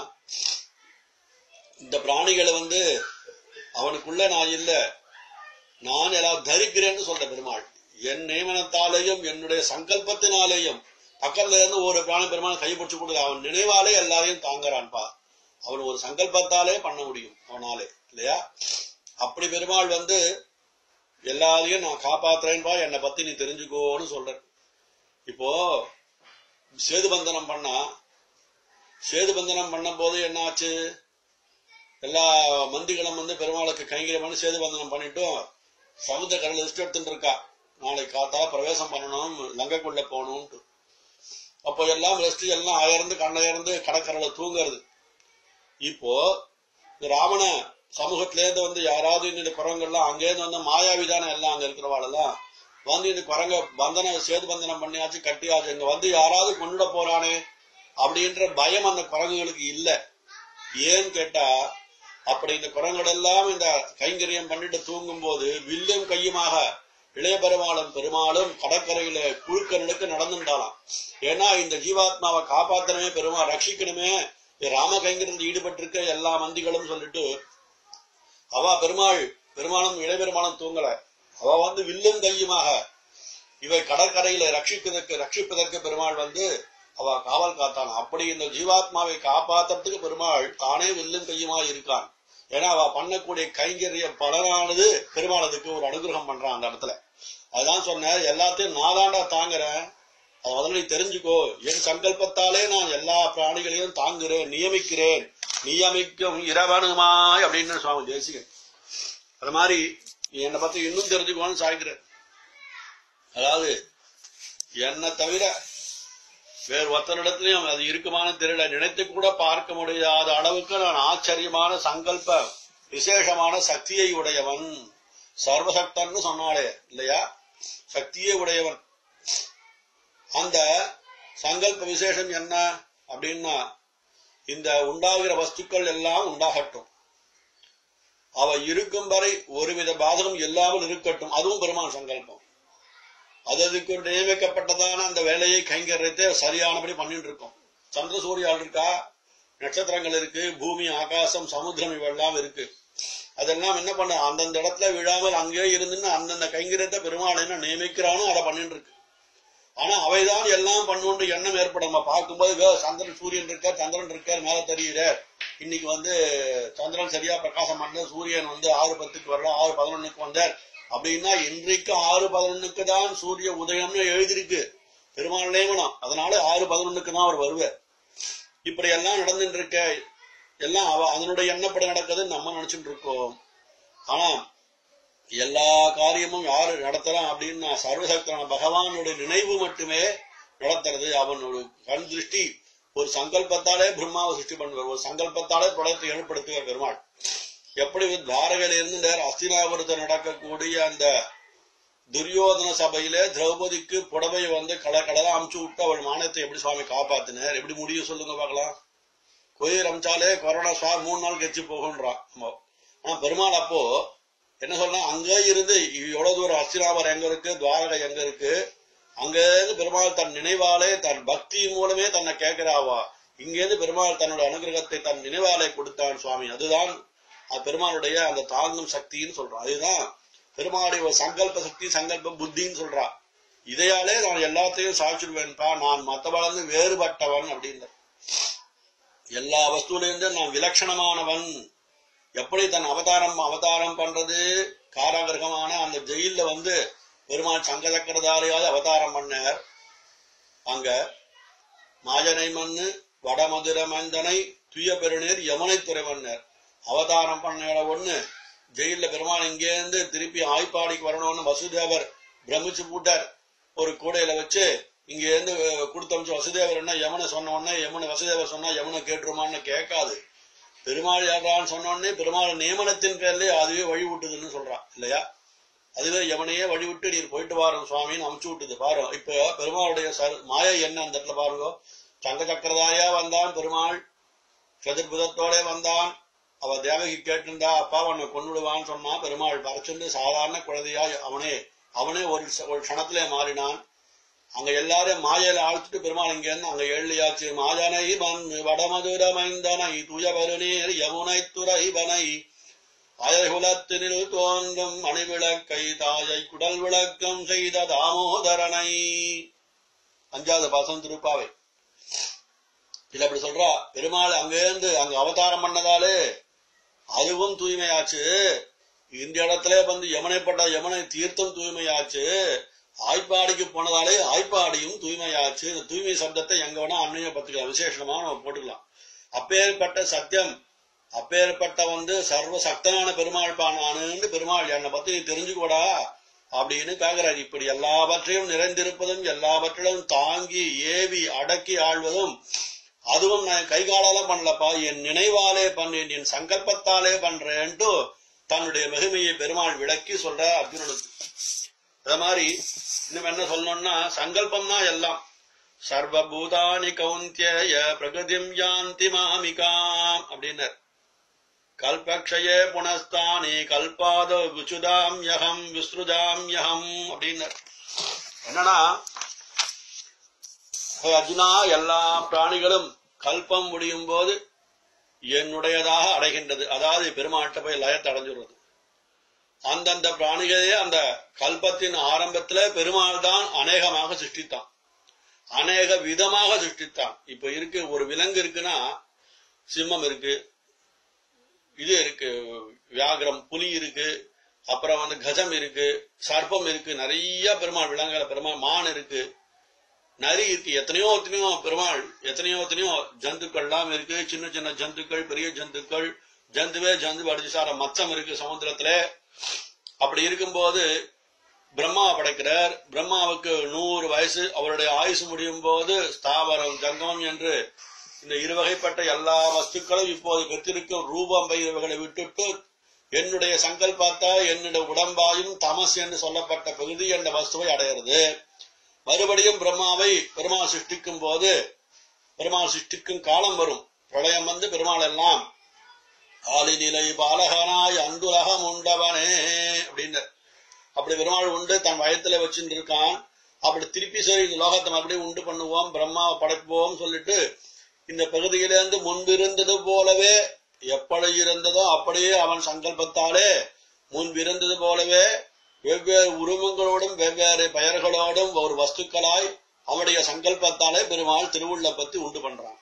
இந்த பிராணிகளை வந்து அவனுக்குள்ள நான் இல்ல நான் எல்லாம் தரிக்கிறேன்னு சொல்ற பெருமாள் என் நியமனத்தாலேயும் என்னுடைய சங்கல்பத்தினாலேயும் பக்கத்துல இருந்து ஒரு பிராணி பெருமாள் கை பிடிச்சு கொடுக்க அவன் நினைவாலே எல்லாரையும் தாங்குறான்பா அவன் ஒரு சங்கல்பத்தாலே பண்ண முடியும் அவனாலே இல்லையா அப்படி பெருமாள் வந்து எல்லாரையும் நான் காப்பாத்துறேன்பா என்னை பத்தி நீ தெரிஞ்சுக்கோன்னு சொல்ற இப்போ சேது பந்தனம் பண்ணா சேது பந்தனம் பண்ண போது என்னாச்சு எல்லா மந்திகளும் வந்து பெருமாளுக்கு கைங்கரியம் பண்ணி சேது பந்தனம் பண்ணிட்டும் சமுத்திர கடல் லிஸ்ட் எடுத்துட்டு இருக்கா நாளைக்கு காத்தா பிரவேசம் பண்ணணும் லங்கைக்குள்ள போகணும்ட்டு அப்போ எல்லாம் ரெஸ்ட் எல்லாம் அயர்ந்து கண்ணயர்ந்து கடற்கரையில தூங்குறது இப்போ இந்த ராவண சமூகத்தில இருந்து வந்து யாராவது இந்த குரங்கெல்லாம் அங்கேருந்து வந்து மாயாவிதான எல்லாம் அங்க இருக்கிறவாளெல்லாம் வந்து இந்த குரங்க பந்தனம் சேது பந்தனம் பண்ணியாச்சு கட்டியாச்சு இங்க வந்து யாராவது கொண்டுட போறானே அப்படின்ற பயம் அந்த குரங்குகளுக்கு இல்ல ஏன்னு கேட்டா அப்படி இந்த குரங்குகள் எல்லாம் இந்த கைங்கரியம் பண்ணிட்டு தூங்கும் போது வில்லும் கையுமாக இளைய பெருமாளும் பெருமாளும் கடற்கரையில குழுக்க நடுக்க நடந்துட்டாலாம் ஏன்னா இந்த ஜீவாத்மாவை காப்பாத்தணுமே பெருமாள் ரட்சிக்கணுமே ராம கைங்கரியத்தில் ஈடுபட்டிருக்க எல்லா மந்திகளும் சொல்லிட்டு அவ பெருமாள் பெருமாளும் இளையபெருமாளும் தூங்கல அவ வந்து வில்லும் கையுமாக இவை கடற்கரையில ரட்சிப்பதற்கு ரட்சிப்பதற்கு பெருமாள் வந்து அவ காவல் காத்தான் அப்படி இந்த ஜீவாத்மாவை காப்பாத்துறதுக்கு பெருமாள் தானே வில்லும் கையுமா இருக்கான் ஏன்னா அவ பண்ணக்கூடிய கைங்கரிய பலனானது பெருமாள் அதுக்கு ஒரு அனுகிரகம் பண்றான் அந்த இடத்துல அதுதான் சொன்னேன் எல்லாத்தையும் நாதாண்டா தாங்குறேன் அதை முதல்ல நீ தெரிஞ்சுக்கோ என் சங்கல்பத்தாலே நான் எல்லா பிராணிகளையும் தாங்குறேன் நியமிக்கிறேன் நியமிக்கும் இரவனுமாய் அப்படின்னு சுவாமி தேசிகன் அது மாதிரி நீ என்னை பத்தி இன்னும் தெரிஞ்சுக்கோன்னு சாய்க்கிற அதாவது என்னை தவிர வேறு ஒருத்தரிடத்திலையும் அது இருக்குமான்னு தெரியல நினைத்து கூட பார்க்க முடியாத அளவுக்கு நான் ஆச்சரியமான சங்கல்ப விசேஷமான சக்தியை உடையவன் சர்வசக்தன்னு சொன்னாலே இல்லையா சக்தியே உடையவன் அந்த சங்கல்ப விசேஷம் என்ன அப்படின்னா இந்த உண்டாகிற வஸ்துக்கள் எல்லாம் உண்டாகட்டும் அவ இருக்கும் வரை ஒருவித பாதகம் இல்லாமல் இருக்கட்டும் அதுவும் பெருமான் சங்கல்பம் அது அதுக்கு நியமிக்கப்பட்டதான அந்த வேலையை கைங்கரியத்தை சரியானபடி பண்ணிட்டு இருக்கோம் சந்திர சூரியால் இருக்கா நட்சத்திரங்கள் இருக்கு பூமி ஆகாசம் சமுத்திரம் இவெல்லாம் இருக்கு அதெல்லாம் என்ன பண்ண அந்தந்த இடத்துல விழாமல் அங்கேயே இருந்துன்னு அந்தந்த கைங்கரியத்தை பெருமாள் என்ன நியமிக்கிறானோ அதை பண்ணிட்டு இருக்கு ஆனா அவைதான் எல்லாம் பண்ணுன்ற எண்ணம் ஏற்படும் நம்ம பார்க்கும்போது வே சந்திரன் சூரியன் இருக்கார் சந்திரன் இருக்கார் மேல தெரியுற இன்னைக்கு வந்து சந்திரன் சரியா பிரகாசம் பண்ண சூரியன் வந்து ஆறு பத்துக்கு வரல ஆறு பதினொன்னுக்கு வந்தார் அப்படின்னா இன்றைக்கு ஆறு பதினொன்னுக்கு தான் சூரிய உதயம்னு எழுதிருக்கு பெருமாள் நியமனம் அதனால ஆறு பதினொன்னுக்கு தான் அவர் வருவார் இப்படி எல்லாம் நடந்துட்டு இருக்க எல்லாம் அவ அதனுடைய எண்ணப்படி நடக்குதுன்னு நம்ம நினைச்சுட்டு இருக்கோம் ஆனா எல்லா காரியமும் யாரு நடத்துறான் அப்படின்னா சர்வசக்தரான பகவானுடைய நினைவு மட்டுமே நடத்துறது அவனோட கண் திருஷ்டி ஒரு சங்கல்பத்தாலே பிரம்மாவை சிருஷ்டி பண்ணுவார் ஒரு சங்கல்பத்தாலே படத்தை ஏற்படுத்துவார் பெருமாள் எப்படி துவாரகையில இருந்து நேர அஸ்தினாபுரத்தில் நடக்கக்கூடிய அந்த துரியோதன சபையில திரௌபதிக்கு புடவை வந்து கல கடலா அமுச்சு விட்டு அவள் மானத்தை எப்படி சுவாமி காப்பாத்தினார் எப்படி முடியும் சொல்லுங்க பார்க்கலாம் கோயில் அமிச்சாலே கொரோனா சுவா மூணு நாள் கெச்சு போகுன்றான் நம்ம ஆனா பெருமாள் அப்போ என்ன சொல்றா அங்கே இருந்து எவ்வளவு தூரம் அஸ்தினாபுரம் எங்க இருக்கு துவாரகை எங்க இருக்கு அங்க இருந்து பெருமாள் தன் நினைவாலே தன் பக்தி மூலமே தன்னை கேட்கிறாவா இங்கேருந்து பெருமாள் தன்னுடைய அனுகிரகத்தை தன் நினைவாலை கொடுத்தான் சுவாமி அதுதான் அது பெருமாளுடைய அந்த தாங்கும் சக்தின்னு சொல்றோம் அதுதான் பெருமாளுடைய ஒரு சங்கல்ப சக்தி சங்கல்ப புத்தின்னு சொல்றா இதையாலே நான் எல்லாத்தையும் சாய்ச்சிடுவேன்பா நான் மத்தவளந்து வேறுபட்டவன் அப்படின்ற எல்லா வஸ்துலேருந்து நான் விலட்சணமானவன் எப்படி தன் அவதாரம் அவதாரம் பண்றது காராகிரகமான அந்த ஜெயில்ல வந்து பெருமாள் சங்க சக்கரதாரியாவது அவதாரம் பண்ணார் அங்க மாஜனை மண்ணு வடமதுர மந்தனை துய பெருநீர் யமுனை துறைவன்னர் அவதாரம் பண்ண ஒண்ணு ஜெயில்ல பெருமாள் இங்கேருந்து திருப்பி ஆய்ப்பாடிக்கு வரணும்னு வசுதேவர் பிரமிச்சு போட்டார் ஒரு கூடையில வச்சு இங்க இருந்து கொடுத்தமிச்சு வசுதேவர் என்ன யமுனை சொன்ன உடனே யமுனை வசுதேவர் சொன்னா யமுனை கேட்டுருமான்னு கேட்காது பெருமாள் யாரான்னு சொன்ன உடனே பெருமாள் நியமனத்தின் பேர்லயே அதுவே வழி விட்டுதுன்னு சொல்றான் இல்லையா அதுவே யமனையே வழி விட்டு நீர் போயிட்டு வாரும் சுவாமின்னு அமுச்சு விட்டுது பாரு இப்ப பெருமாளுடைய சர் மாயை என்ன அந்த இடத்துல பாருங்க சங்க சக்கரதாரியா வந்தான் பெருமாள் சதுர்புதத்தோட வந்தான் அவ தேவகி கேட்டிருந்தா அப்பா உன்னை கொண்டுடுவான்னு சொன்னா பெருமாள் பறச்சுண்டு சாதாரண குழந்தையா அவனே அவனே ஒரு ச- ஒரு க்ஷணத்திலே மாறினான் அங்க எல்லாரும் மாயையில ஆழ்த்திட்டு பெருமாள் இங்க இருந்து அங்க எழுதியாச்சு மாஜனை மண் வடமதுர மைந்தனை துய வருநீர் யமுனை துறைவனை அயகுலத்தினில் தோன்றும் மணிவிளக்கை தாயை குடல் விளக்கம் செய்த தாமோதரனை அஞ்சாவது பாசம் திருப்பாவை இல்ல அப்படி சொல்றா பெருமாள் அங்கேருந்து அங்க அவதாரம் பண்ணதாலே அதுவும் தூய்மையாச்சு இந்த இடத்துல வந்து யமுனைப்பட்ட யமுனை தீர்த்தம் தூய்மையாச்சு ஆய்ப்பாடிக்கு போனதாலே ஆய்ப்பாடியும் தூய்மையாச்சு இந்த தூய்மை சப்தத்தை எங்க வேணா அன்னைய பத்துக்கலாம் விசேஷமா நம்ம போட்டுக்கலாம் அப்பேற்பட்ட சத்தியம் அப்பேற்பட்ட வந்து சர்வ சக்தனான பெருமாள் பானானுன்னு பெருமாள் என்னை பத்தி நீ தெரிஞ்சுக்கூடா அப்படின்னு கேக்குறாரு இப்படி எல்லாவற்றையும் நிறைந்திருப்பதும் எல்லாவற்றிலும் தாங்கி ஏவி அடக்கி ஆள்வதும் அதுவும் நான் கை காலால பண்ணலப்பா என் நினைவாலே பண்ணேன் என் சங்கல்பத்தாலே பண்றேன்ட்டு தன்னுடைய மகிமையை பெருமாள் விளக்கி சொல்ற அர்ஜுனனுக்கு அத மாதிரி இன்னும் என்ன சொல்லணும்னா சங்கல்பம் தான் எல்லாம் சர்வபூதானி கௌந்திய பிரகதிம் யாந்தி மாமிகாம் அப்படின்னர் கல்பக்ஷயே புனஸ்தானி கல்பாத விசுதாம் யகம் விஸ்ருதாம் யகம் அப்படின்னர் என்னன்னா ஹே அர்ஜுனா எல்லா பிராணிகளும் கல்பம் முடியும் போது என்னுடையதாக அடைகின்றது அதாவது பெருமாட்ட போய் லயத்தை அடைஞ்சிடுறது அந்தந்த பிராணிகளே அந்த கல்பத்தின் ஆரம்பத்துல பெருமாள் தான் அநேகமாக சிருஷ்டித்தான் அநேக விதமாக சிருஷ்டித்தான் இப்ப இருக்கு ஒரு விலங்கு இருக்குன்னா சிம்மம் இருக்கு இது இருக்கு வியாகரம் புலி இருக்கு அப்புறம் வந்து கஜம் இருக்கு சர்ப்பம் இருக்கு நிறைய பெருமாள் விலங்குல பெருமாள் மான் இருக்கு நரி இருக்கு எத்தனையோ எத்தனையோ பெருமாள் எத்தனையோ எத்தனையோ ஜந்துக்கள்லாம் இருக்கு சின்ன சின்ன ஜந்துக்கள் பெரிய ஜந்துக்கள் ஜந்துவே ஜந்து அடிச்சு சார மச்சம் இருக்கு சமுத்திரத்துல அப்படி இருக்கும்போது பிரம்மா படைக்கிறார் பிரம்மாவுக்கு நூறு வயசு அவருடைய ஆயுசு முடியும் போது ஸ்தாவரம் ஜங்கம் என்று இந்த இருவகைப்பட்ட எல்லா வஸ்துக்களும் இப்போது பெற்றிருக்கும் ரூபம் இவைகளை விட்டுட்டு என்னுடைய சங்கல்பத்தா என்னுடைய உடம்பாயும் தமஸ் என்று சொல்லப்பட்ட பகுதி என்ற வஸ்துவை அடையிறது மறுபடியும் பிரம்மாவை பெருமாள் சிருஷ்டிக்கும் போது பெருமாள் சிருஷ்டிக்கும் காலம் வரும் பிரளயம் வந்து பெருமாள் எல்லாம் ஆளிநிலை பாலகனாய் அந்துலகம் உண்டவனே அப்படின்னு அப்படி பெருமாள் உண்டு தன் வயத்துல வச்சுட்டு இருக்கான் அப்படி திருப்பி சரி இந்த லோகத்தை மறுபடியும் உண்டு பண்ணுவோம் பிரம்மாவை படைப்போம் சொல்லிட்டு இந்த பகுதியிலிருந்து முன்பிருந்தது போலவே எப்படி இருந்ததோ அப்படியே அவன் சங்கல்பத்தாலே முன்பிருந்தது போலவே வெவ்வேறு உருவங்களோடும் வெவ்வேறு பெயர்களோடும் ஒரு வஸ்துக்களாய் அவனுடைய சங்கல்பத்தாலே பெருமாள் திருவுள்ள பத்தி உண்டு பண்றான்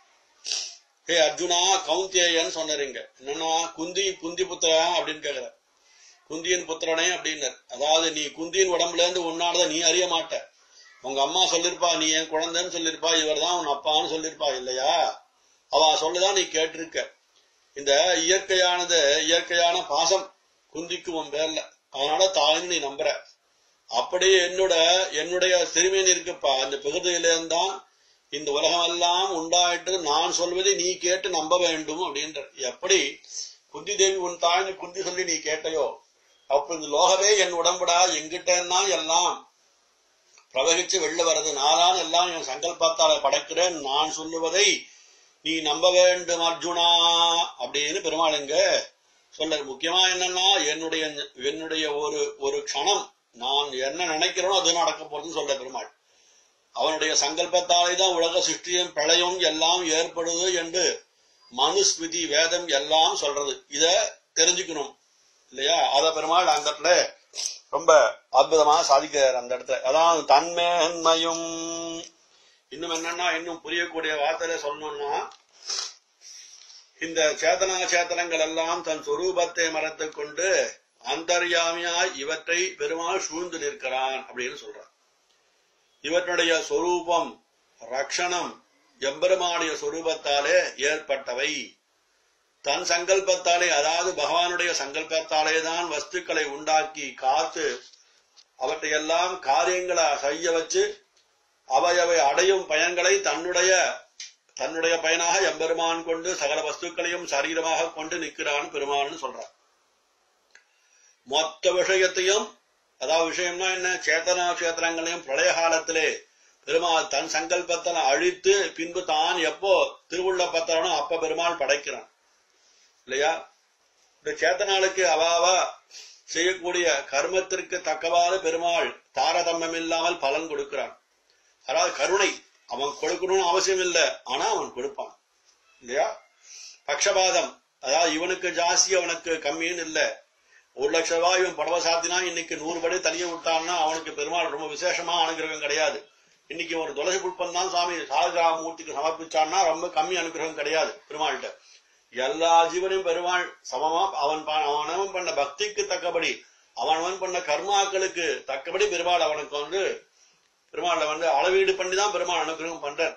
ஹே அர்ஜுனா கவுந்தியன்னு சொன்னீங்க என்னன்னா குந்தி குந்தி புத்திரன் அப்படின்னு கேக்குற குந்தியின் புத்திரனே அப்படின்னார் அதாவது நீ குந்தியின் உடம்புல இருந்து உன்னானதை நீ அறிய மாட்ட உங்க அம்மா சொல்லிருப்பா நீ என் குழந்தைன்னு சொல்லிருப்பா இவர் தான் உன் அப்பான்னு சொல்லிருப்பா இல்லையா அவ சொல்லுதான் நீ கேட்டிருக்க இந்த இயற்கையானது இயற்கையான பாசம் குந்திக்கு உன் பேர்ல அதனால தாயின்னு நீ நம்புற அப்படியே என்னோட என்னுடைய திருமீன் இருக்குப்பா அந்த பகுதியில இருந்தான் இந்த உலகம் எல்லாம் உண்டாயிட்டு நான் சொல்வதை நீ கேட்டு நம்ப வேண்டும் அப்படின்ற எப்படி குந்தி தேவி உன் தாய்னு குந்தி சொல்லி நீ கேட்டையோ அப்ப இந்த லோகமே என் உடம்புடா எங்கிட்டன்னா எல்லாம் பிரவகிச்சு வெளில வர்றது நாதான் எல்லாம் என் சங்கல்பத்தால படைக்கிறேன் நான் சொல்லுவதை நீ நம்ப வேண்டும் அர்ஜுனா அப்படின்னு பெருமாள் இங்க சொல்ல முக்கியமா என்னன்னா என்னுடைய என்னுடைய ஒரு ஒரு க்ஷணம் நான் என்ன நினைக்கிறேனோ அது நடக்க போறதுன்னு சொல்ற பெருமாள் அவனுடைய சங்கல்பத்தாலே தான் உலக சிருஷ்டியும் பிரளயம் எல்லாம் ஏற்படுது என்று மனுஸ்மிருதி வேதம் எல்லாம் சொல்றது இத தெரிஞ்சுக்கணும் இல்லையா அத பெருமாள் அந்த இடத்துல ரொம்ப அற்புதமா சாதிக்கிறார் அந்த இடத்துல அதான் தன்மேன்மையும் இன்னும் என்னன்னா இன்னும் புரியக்கூடிய வார்த்தையில சொல்லணும்னா இந்த சேதனா சேத்தனங்கள் எல்லாம் தன் சொரூபத்தை மறத்துக் கொண்டு அந்தர்யாமியாய் இவற்றை பெருமாள் சூழ்ந்து நிற்கிறான் அப்படின்னு சொல்றான் இவற்றுடைய சொரூபம் ரக்ஷணம் எம்பெருமானுடைய சொரூபத்தாலே ஏற்பட்டவை தன் சங்கல்பத்தாலே அதாவது பகவானுடைய சங்கல்பத்தாலே தான் வஸ்துக்களை உண்டாக்கி காத்து அவற்றையெல்லாம் காரியங்களை செய்ய வச்சு அவையவை அடையும் பயன்களை தன்னுடைய தன்னுடைய பயனாக எம்பெருமான் கொண்டு சகல வஸ்துக்களையும் சரீரமாக கொண்டு நிற்கிறான் பெருமான்னு சொல்றான் மொத்த விஷயத்தையும் அதாவது விஷயம்னா என்ன சேத்தனா சேத்திரங்களையும் பிரளய காலத்திலே பெருமாள் தன் சங்கல்பத்தை அழித்து பின்பு தான் எப்போ திருவுள்ள பத்தானோ அப்ப பெருமாள் படைக்கிறான் இல்லையா இந்த சேத்தனாளுக்கு அவாவா செய்யக்கூடிய கர்மத்திற்கு தக்கவாறு பெருமாள் தாரதம்மம் இல்லாமல் பலன் கொடுக்கிறான் அதாவது கருணை அவன் கொடுக்கணும்னு அவசியம் இல்லை ஆனா அவன் கொடுப்பான் இல்லையா பக்ஷபாதம் அதாவது இவனுக்கு ஜாஸ்தி அவனுக்கு கம்மின்னு இல்ல ஒரு லட்ச ரூபாய் இவன் புடவை சாத்தினா இன்னைக்கு நூறு படி தனியே விட்டான்னா அவனுக்கு பெருமாள் ரொம்ப விசேஷமா அனுகிரகம் கிடையாது இன்னைக்கு ஒரு துளசி புஷ்பம் தான் சுவாமி சாலகிராமூர்த்திக்கு சமர்ப்பிச்சான்னா ரொம்ப கம்மி அனுகிரகம் கிடையாது பெருமாள்கிட்ட எல்லா ஜீவனையும் பெருமாள் சமமா அவன் ப- அவனவன் பண்ண பக்திக்கு தக்கபடி அவனவன் பண்ண கர்மாக்களுக்கு தக்கபடி பெருமாள் அவனுக்கு வந்து பெருமாளை வந்து அளவீடு பண்ணி தான் பெருமாள் அனுகிரகம் பண்றார்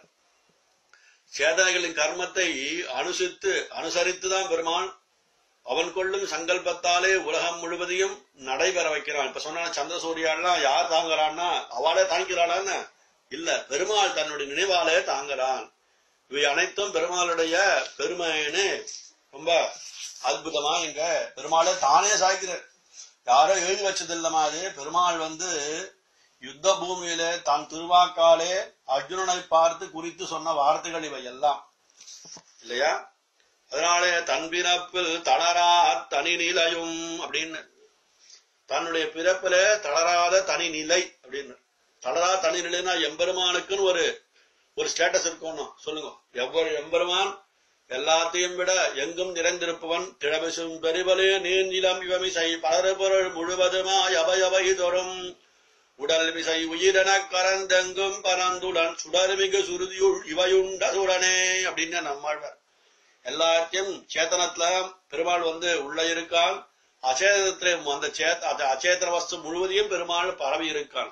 சேதனைகளின் கர்மத்தை அனுசித்து அனுசரித்து தான் பெருமாள் அவன் கொள்ளும் சங்கல்பத்தாலே உலகம் முழுவதையும் நடைபெற வைக்கிறான் இப்ப சொன்ன சந்திர சூரியாலாம் யார் தாங்குறான்னா அவளே தாங்கிறாளான்னு இல்ல பெருமாள் தன்னுடைய நினைவாலே தாங்குறான் இவை அனைத்தும் பெருமாளுடைய பெருமைன்னு ரொம்ப அற்புதமா இங்க பெருமாளே தானே சாய்க்கிறார் யாரோ எழுதி வச்சது இல்லமா அது பெருமாள் வந்து யுத்த பூமியில தான் திருவாக்காலே அர்ஜுனனை பார்த்து குறித்து சொன்ன வார்த்தைகள் இவை எல்லாம் இல்லையா அதனாலே தன் பிறப்பில் தளரா தனி நிலையும் அப்படின்னு தன்னுடைய பிறப்பில தளராத தனி நிலை அப்படின்னு தளரா தனி நிலைன்னா எம்பெருமானுக்குன்னு ஒரு ஒரு ஸ்டேட்டஸ் இருக்கணும் சொல்லுங்க எவ்வளவு எம்பெருமான் எல்லாத்தையும் விட எங்கும் நிறைந்திருப்பவன் திழமிசும் பெருவலே நீர்நிலம் இவமிசை பலருபொருள் முழுவதுமாய் அவையவை தோறும் உடல் மிசை உயிரென கரந்தெங்கும் பரந்துடன் சுடர்மிகு சுருதியுள் இவையுண்ட சுடனே அப்படின்னு நம்மாழ்வார் எல்லாத்தையும் சேத்தனத்துல பெருமாள் வந்து உள்ள இருக்கான் அச்சேதனத்திலே அந்த சேத் அந்த அச்சேதன வஸ்து முழுவதையும் பெருமாள் பரவி இருக்கான்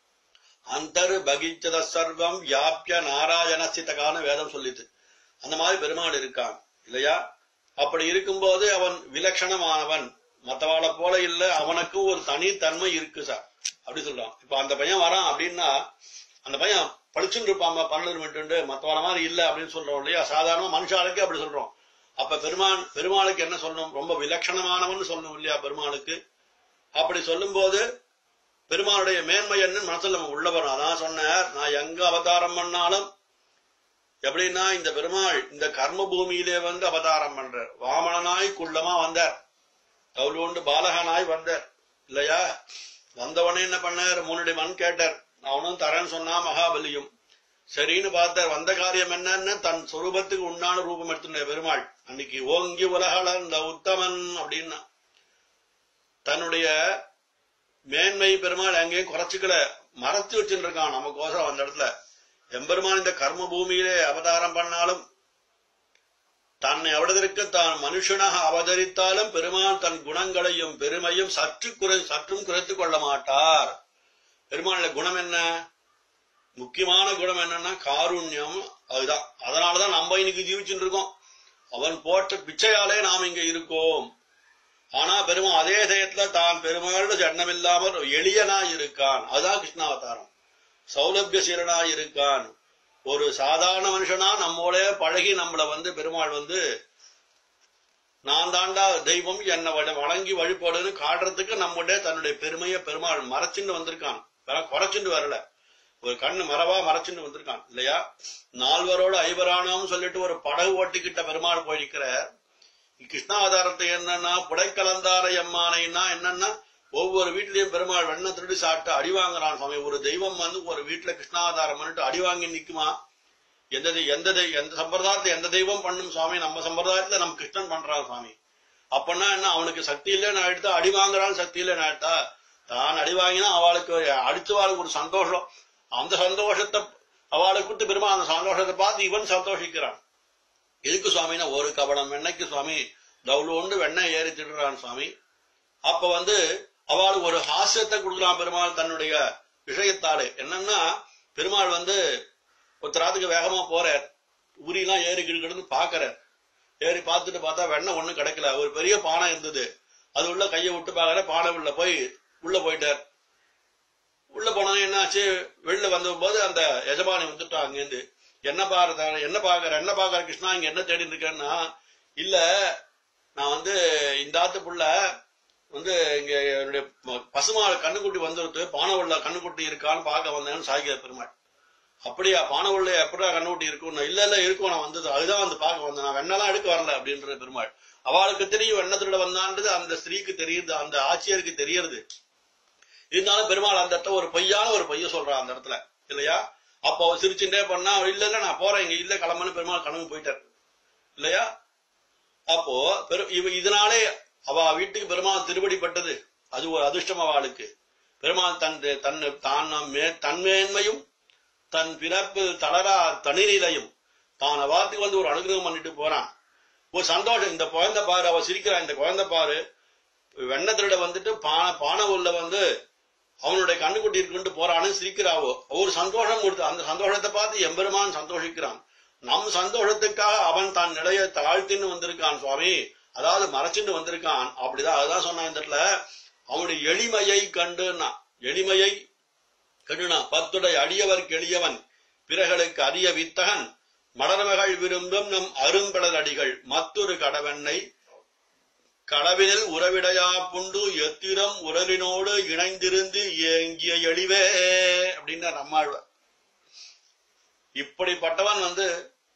அந்தர் பகிச்சத சர்வம் வியாபிய நாராயணஸ்திதகான வேதம் சொல்லிது அந்த மாதிரி பெருமாள் இருக்கான் இல்லையா அப்படி இருக்கும்போது அவன் விலட்சணமானவன் மத்தவாளை போல இல்ல அவனுக்கும் ஒரு தனித்தன்மை இருக்கு சார் அப்படி சொல்றான் இப்ப அந்த பையன் வரான் அப்படின்னா அந்த பையன் படிச்சுட்டு இருப்பான் பன்னெண்டு மினிட்டு மத்தவாள மாதிரி இல்ல அப்படின்னு சொல்றோம் இல்லையா சாதாரண மனுஷாளுக்கு அப்படி சொல்றோம் அப்ப பெருமான் பெருமாளுக்கு என்ன சொல்லணும் ரொம்ப விலட்சணமானவன் சொல்லணும் இல்லையா பெருமாளுக்கு அப்படி சொல்லும்போது பெருமாளுடைய மேன்மை என்னன்னு மனசுல நம்ம உள்ள வரும் அதான் சொன்னார் நான் எங்க அவதாரம் பண்ணாலும் எப்படின்னா இந்த பெருமாள் இந்த கர்ம பூமியிலே வந்து அவதாரம் பண்றார் வாமனனாய் குள்ளமா வந்தார் கவுளோண்டு பாலகனாய் வந்தார் இல்லையா வந்தவனே என்ன பண்ணார் மூணுடைய மண் கேட்டார் அவனும் தரேன்னு சொன்னா மகாபலியும் சரின்னு பார்த்தார் வந்த காரியம் என்னன்னு தன் சொரூபத்துக்கு உண்டான ரூபம் எடுத்துட்ட பெருமாள் அன்னைக்கு ஓங்கி உலகளந்த உத்தமன் அப்படின்னா தன்னுடைய மேன்மை பெருமாள் எங்கேயும் குறைச்சுக்கல மறைச்சு வச்சுட்டு இருக்கான் நமக்கோசரம் அந்த இடத்துல எம்பெருமான் இந்த கர்ம பூமியிலே அவதாரம் பண்ணாலும் தன்னை எவ்வளவிற்கு தான் மனுஷனாக அவதரித்தாலும் பெருமான் தன் குணங்களையும் பெருமையும் சற்று குறை சற்றும் குறைத்துக் கொள்ள மாட்டார் பெருமானுடைய குணம் என்ன முக்கியமான குணம் என்னன்னா காருண்யம் அதுதான் அதனாலதான் நம்ம இன்னைக்கு ஜீவிச்சுட்டு இருக்கோம் அவன் போட்ட பிச்சையாலே நாம் இங்க இருக்கோம் ஆனா பெருமாள் அதே டயத்துல தான் பெருமாளோட ஜன்னம் இல்லாமல் எளியனா இருக்கான் அதான் கிருஷ்ணாவதாரம் சௌலபியசீலனா இருக்கான் ஒரு சாதாரண மனுஷனா நம்மோட பழகி நம்மள வந்து பெருமாள் வந்து நான் தாண்டா தெய்வம் என்னை வ- வணங்கி வழிபடுன்னு காட்டுறதுக்கு நம்முடைய தன்னுடைய பெருமையை பெருமாள் மறைச்சுன்னு வந்திருக்கான் வேற குறைச்சுண்டு வரல ஒரு கண்ணு மரவா மறைச்சுன்னு வந்திருக்கான் இல்லையா நால்வரோட ஐவரானோம் சொல்லிட்டு ஒரு படகு ஓட்டிக்கிட்ட பெருமாள் போயிருக்கிற கிருஷ்ணாவதாரத்தை என்னன்னா புடைக்கலந்தார எம்மானைன்னா என்னன்னா ஒவ்வொரு வீட்லயும் பெருமாள் வெண்ண திருடி சாப்பிட்டு அடி வாங்குறான் சுவாமி ஒரு தெய்வம் வந்து ஒரு வீட்டுல கிருஷ்ணாவதாரம் பண்ணிட்டு அடி வாங்கி நிக்குமா எந்த தெய்- எந்த தெய்- எந்த சம்பிரதாயத்துல எந்த தெய்வம் பண்ணும் சுவாமி நம்ம சம்பிரதாயத்துல நம்ம கிருஷ்ணன் பண்றான் சுவாமி அப்பன்னா என்ன அவனுக்கு சக்தி இல்லைன்னு ஆயிடுத்தா அடி வாங்குறான் சக்தி இல்லைன்னு ஆயிடுத்தா தான் அடி வாங்கினா அவளுக்கு அடிச்சவாளுக்கு ஒரு சந்தோஷம் அந்த சந்தோஷத்தை அவளுக்கு விட்டு பெருமா அந்த சந்தோஷத்தை பார்த்து இவன் சந்தோஷிக்கிறான் எதுக்கு சுவாமினா ஒரு கவனம் வெண்ணைக்கு சுவாமி தவுளோண்டு வெண்ணெய் ஏறி திடுறான் சுவாமி அப்ப வந்து அவளுக்கு ஒரு ஹாஸ்யத்தை கொடுக்குறான் பெருமாள் தன்னுடைய விஷயத்தாலே என்னன்னா பெருமாள் வந்து ஒருத்தராத்துக்கு வேகமா போறார் உரியெல்லாம் ஏறி கிடுக்கிடுன்னு பாக்குறார் ஏறி பார்த்துட்டு பார்த்தா வெண்ணெய் ஒண்ணும் கிடைக்கல ஒரு பெரிய பானை இருந்தது அது உள்ள கையை விட்டு பாக்குற பானை உள்ள போய் உள்ள போயிட்டார் உள்ள போனோம் என்னாச்சு வெளில வந்த போது அந்த எஜமானி வந்துட்டா அங்கேருந்து என்ன பாக்குற என்ன பாக்குற என்ன பாக்குற கிருஷ்ணா இங்க என்ன தேடிட்டு இருக்கேன்னா இல்ல நான் வந்து இந்த ஆத்து புள்ள வந்து இங்க என்னுடைய ம- பசுமாள் கண்ணுக்குட்டி வந்துருது பானவுள்ள கண்ணுக்குட்டி இருக்கான்னு பார்க்க வந்தேன்னு சாகிற பெருமாள் அப்படியா பானவுள்ள எப்படா கண்ணுக்குட்டி இருக்கும் இல்ல இல்ல இருக்கும் நான் வந்தது அதுதான் வந்து பார்க்க வந்தேன் நான் வெண்ணெல்லாம் எடுக்க வரல அப்படின்ற பெருமாள் அவளுக்கு தெரியும் வெண்ணத்துல வந்தான்றது அந்த ஸ்திரீக்கு தெரியுது அந்த ஆட்சியருக்கு தெரியறது இருந்தாலும் பெருமாள் அந்த இடத்துல ஒரு பொய்யான ஒரு பொய்ய சொல்றான் அந்த இடத்துல இல்லையா அப்போ அவ சிரிச்சுட்டே பண்ணா இல்ல இல்ல நான் போறேன் இங்க இல்ல கிளம்புன்னு பெருமாள் கனவு போயிட்டார் இல்லையா அப்போ பெரு இவ இதனாலே அவ வீட்டுக்கு பெருமாள் திருவடிப்பட்டது அது ஒரு அதிர்ஷ்டம் அவளுக்கு பெருமாள் தன் தன் தான் மே தன்மேன்மையும் தன் பிறப்பு தளரா தனிநிலையும் தான் அவாத்துக்கு வந்து ஒரு அனுகிரகம் பண்ணிட்டு போறான் ஒரு சந்தோஷம் இந்த குழந்தை பாரு அவ சிரிக்கிறா இந்த குழந்தை பாரு வெண்ண திருட வந்துட்டு பானை பானை உள்ள வந்து அவனுடைய கண்ணுக்குட்டி இருக்குன்ட்டு போறான்னு சிரிக்கிறாவோ ஒரு சந்தோஷம் கொடுத்து அந்த சந்தோஷத்தை பார்த்து எம்பெருமான் சந்தோஷிக்கிறான் நம் சந்தோஷத்துக்காக அவன் தான் நிலையை தாழ்த்தின்னு வந்திருக்கான் சுவாமி அதாவது மறைச்சுன்னு வந்திருக்கான் அப்படிதான் அதுதான் சொன்னான் இந்த இடத்துல அவனுடைய எளிமையை கண்டுனா எளிமையை கண்டுனா பத்துடை அடியவர்க்கு எளியவன் பிறர்களுக்கு அரிய வித்தகன் மடர்மகள் விரும்பும் நம் அரும்படல் அடிகள் மற்றொரு கடவெண்ணை களவினில் உறவிடையா புண்டு எத்திரம் உரலினோடு இணைந்திருந்து ஏங்கிய எளிவே அப்படின்னு நம்மாழ்வார் இப்படிப்பட்டவன் வந்து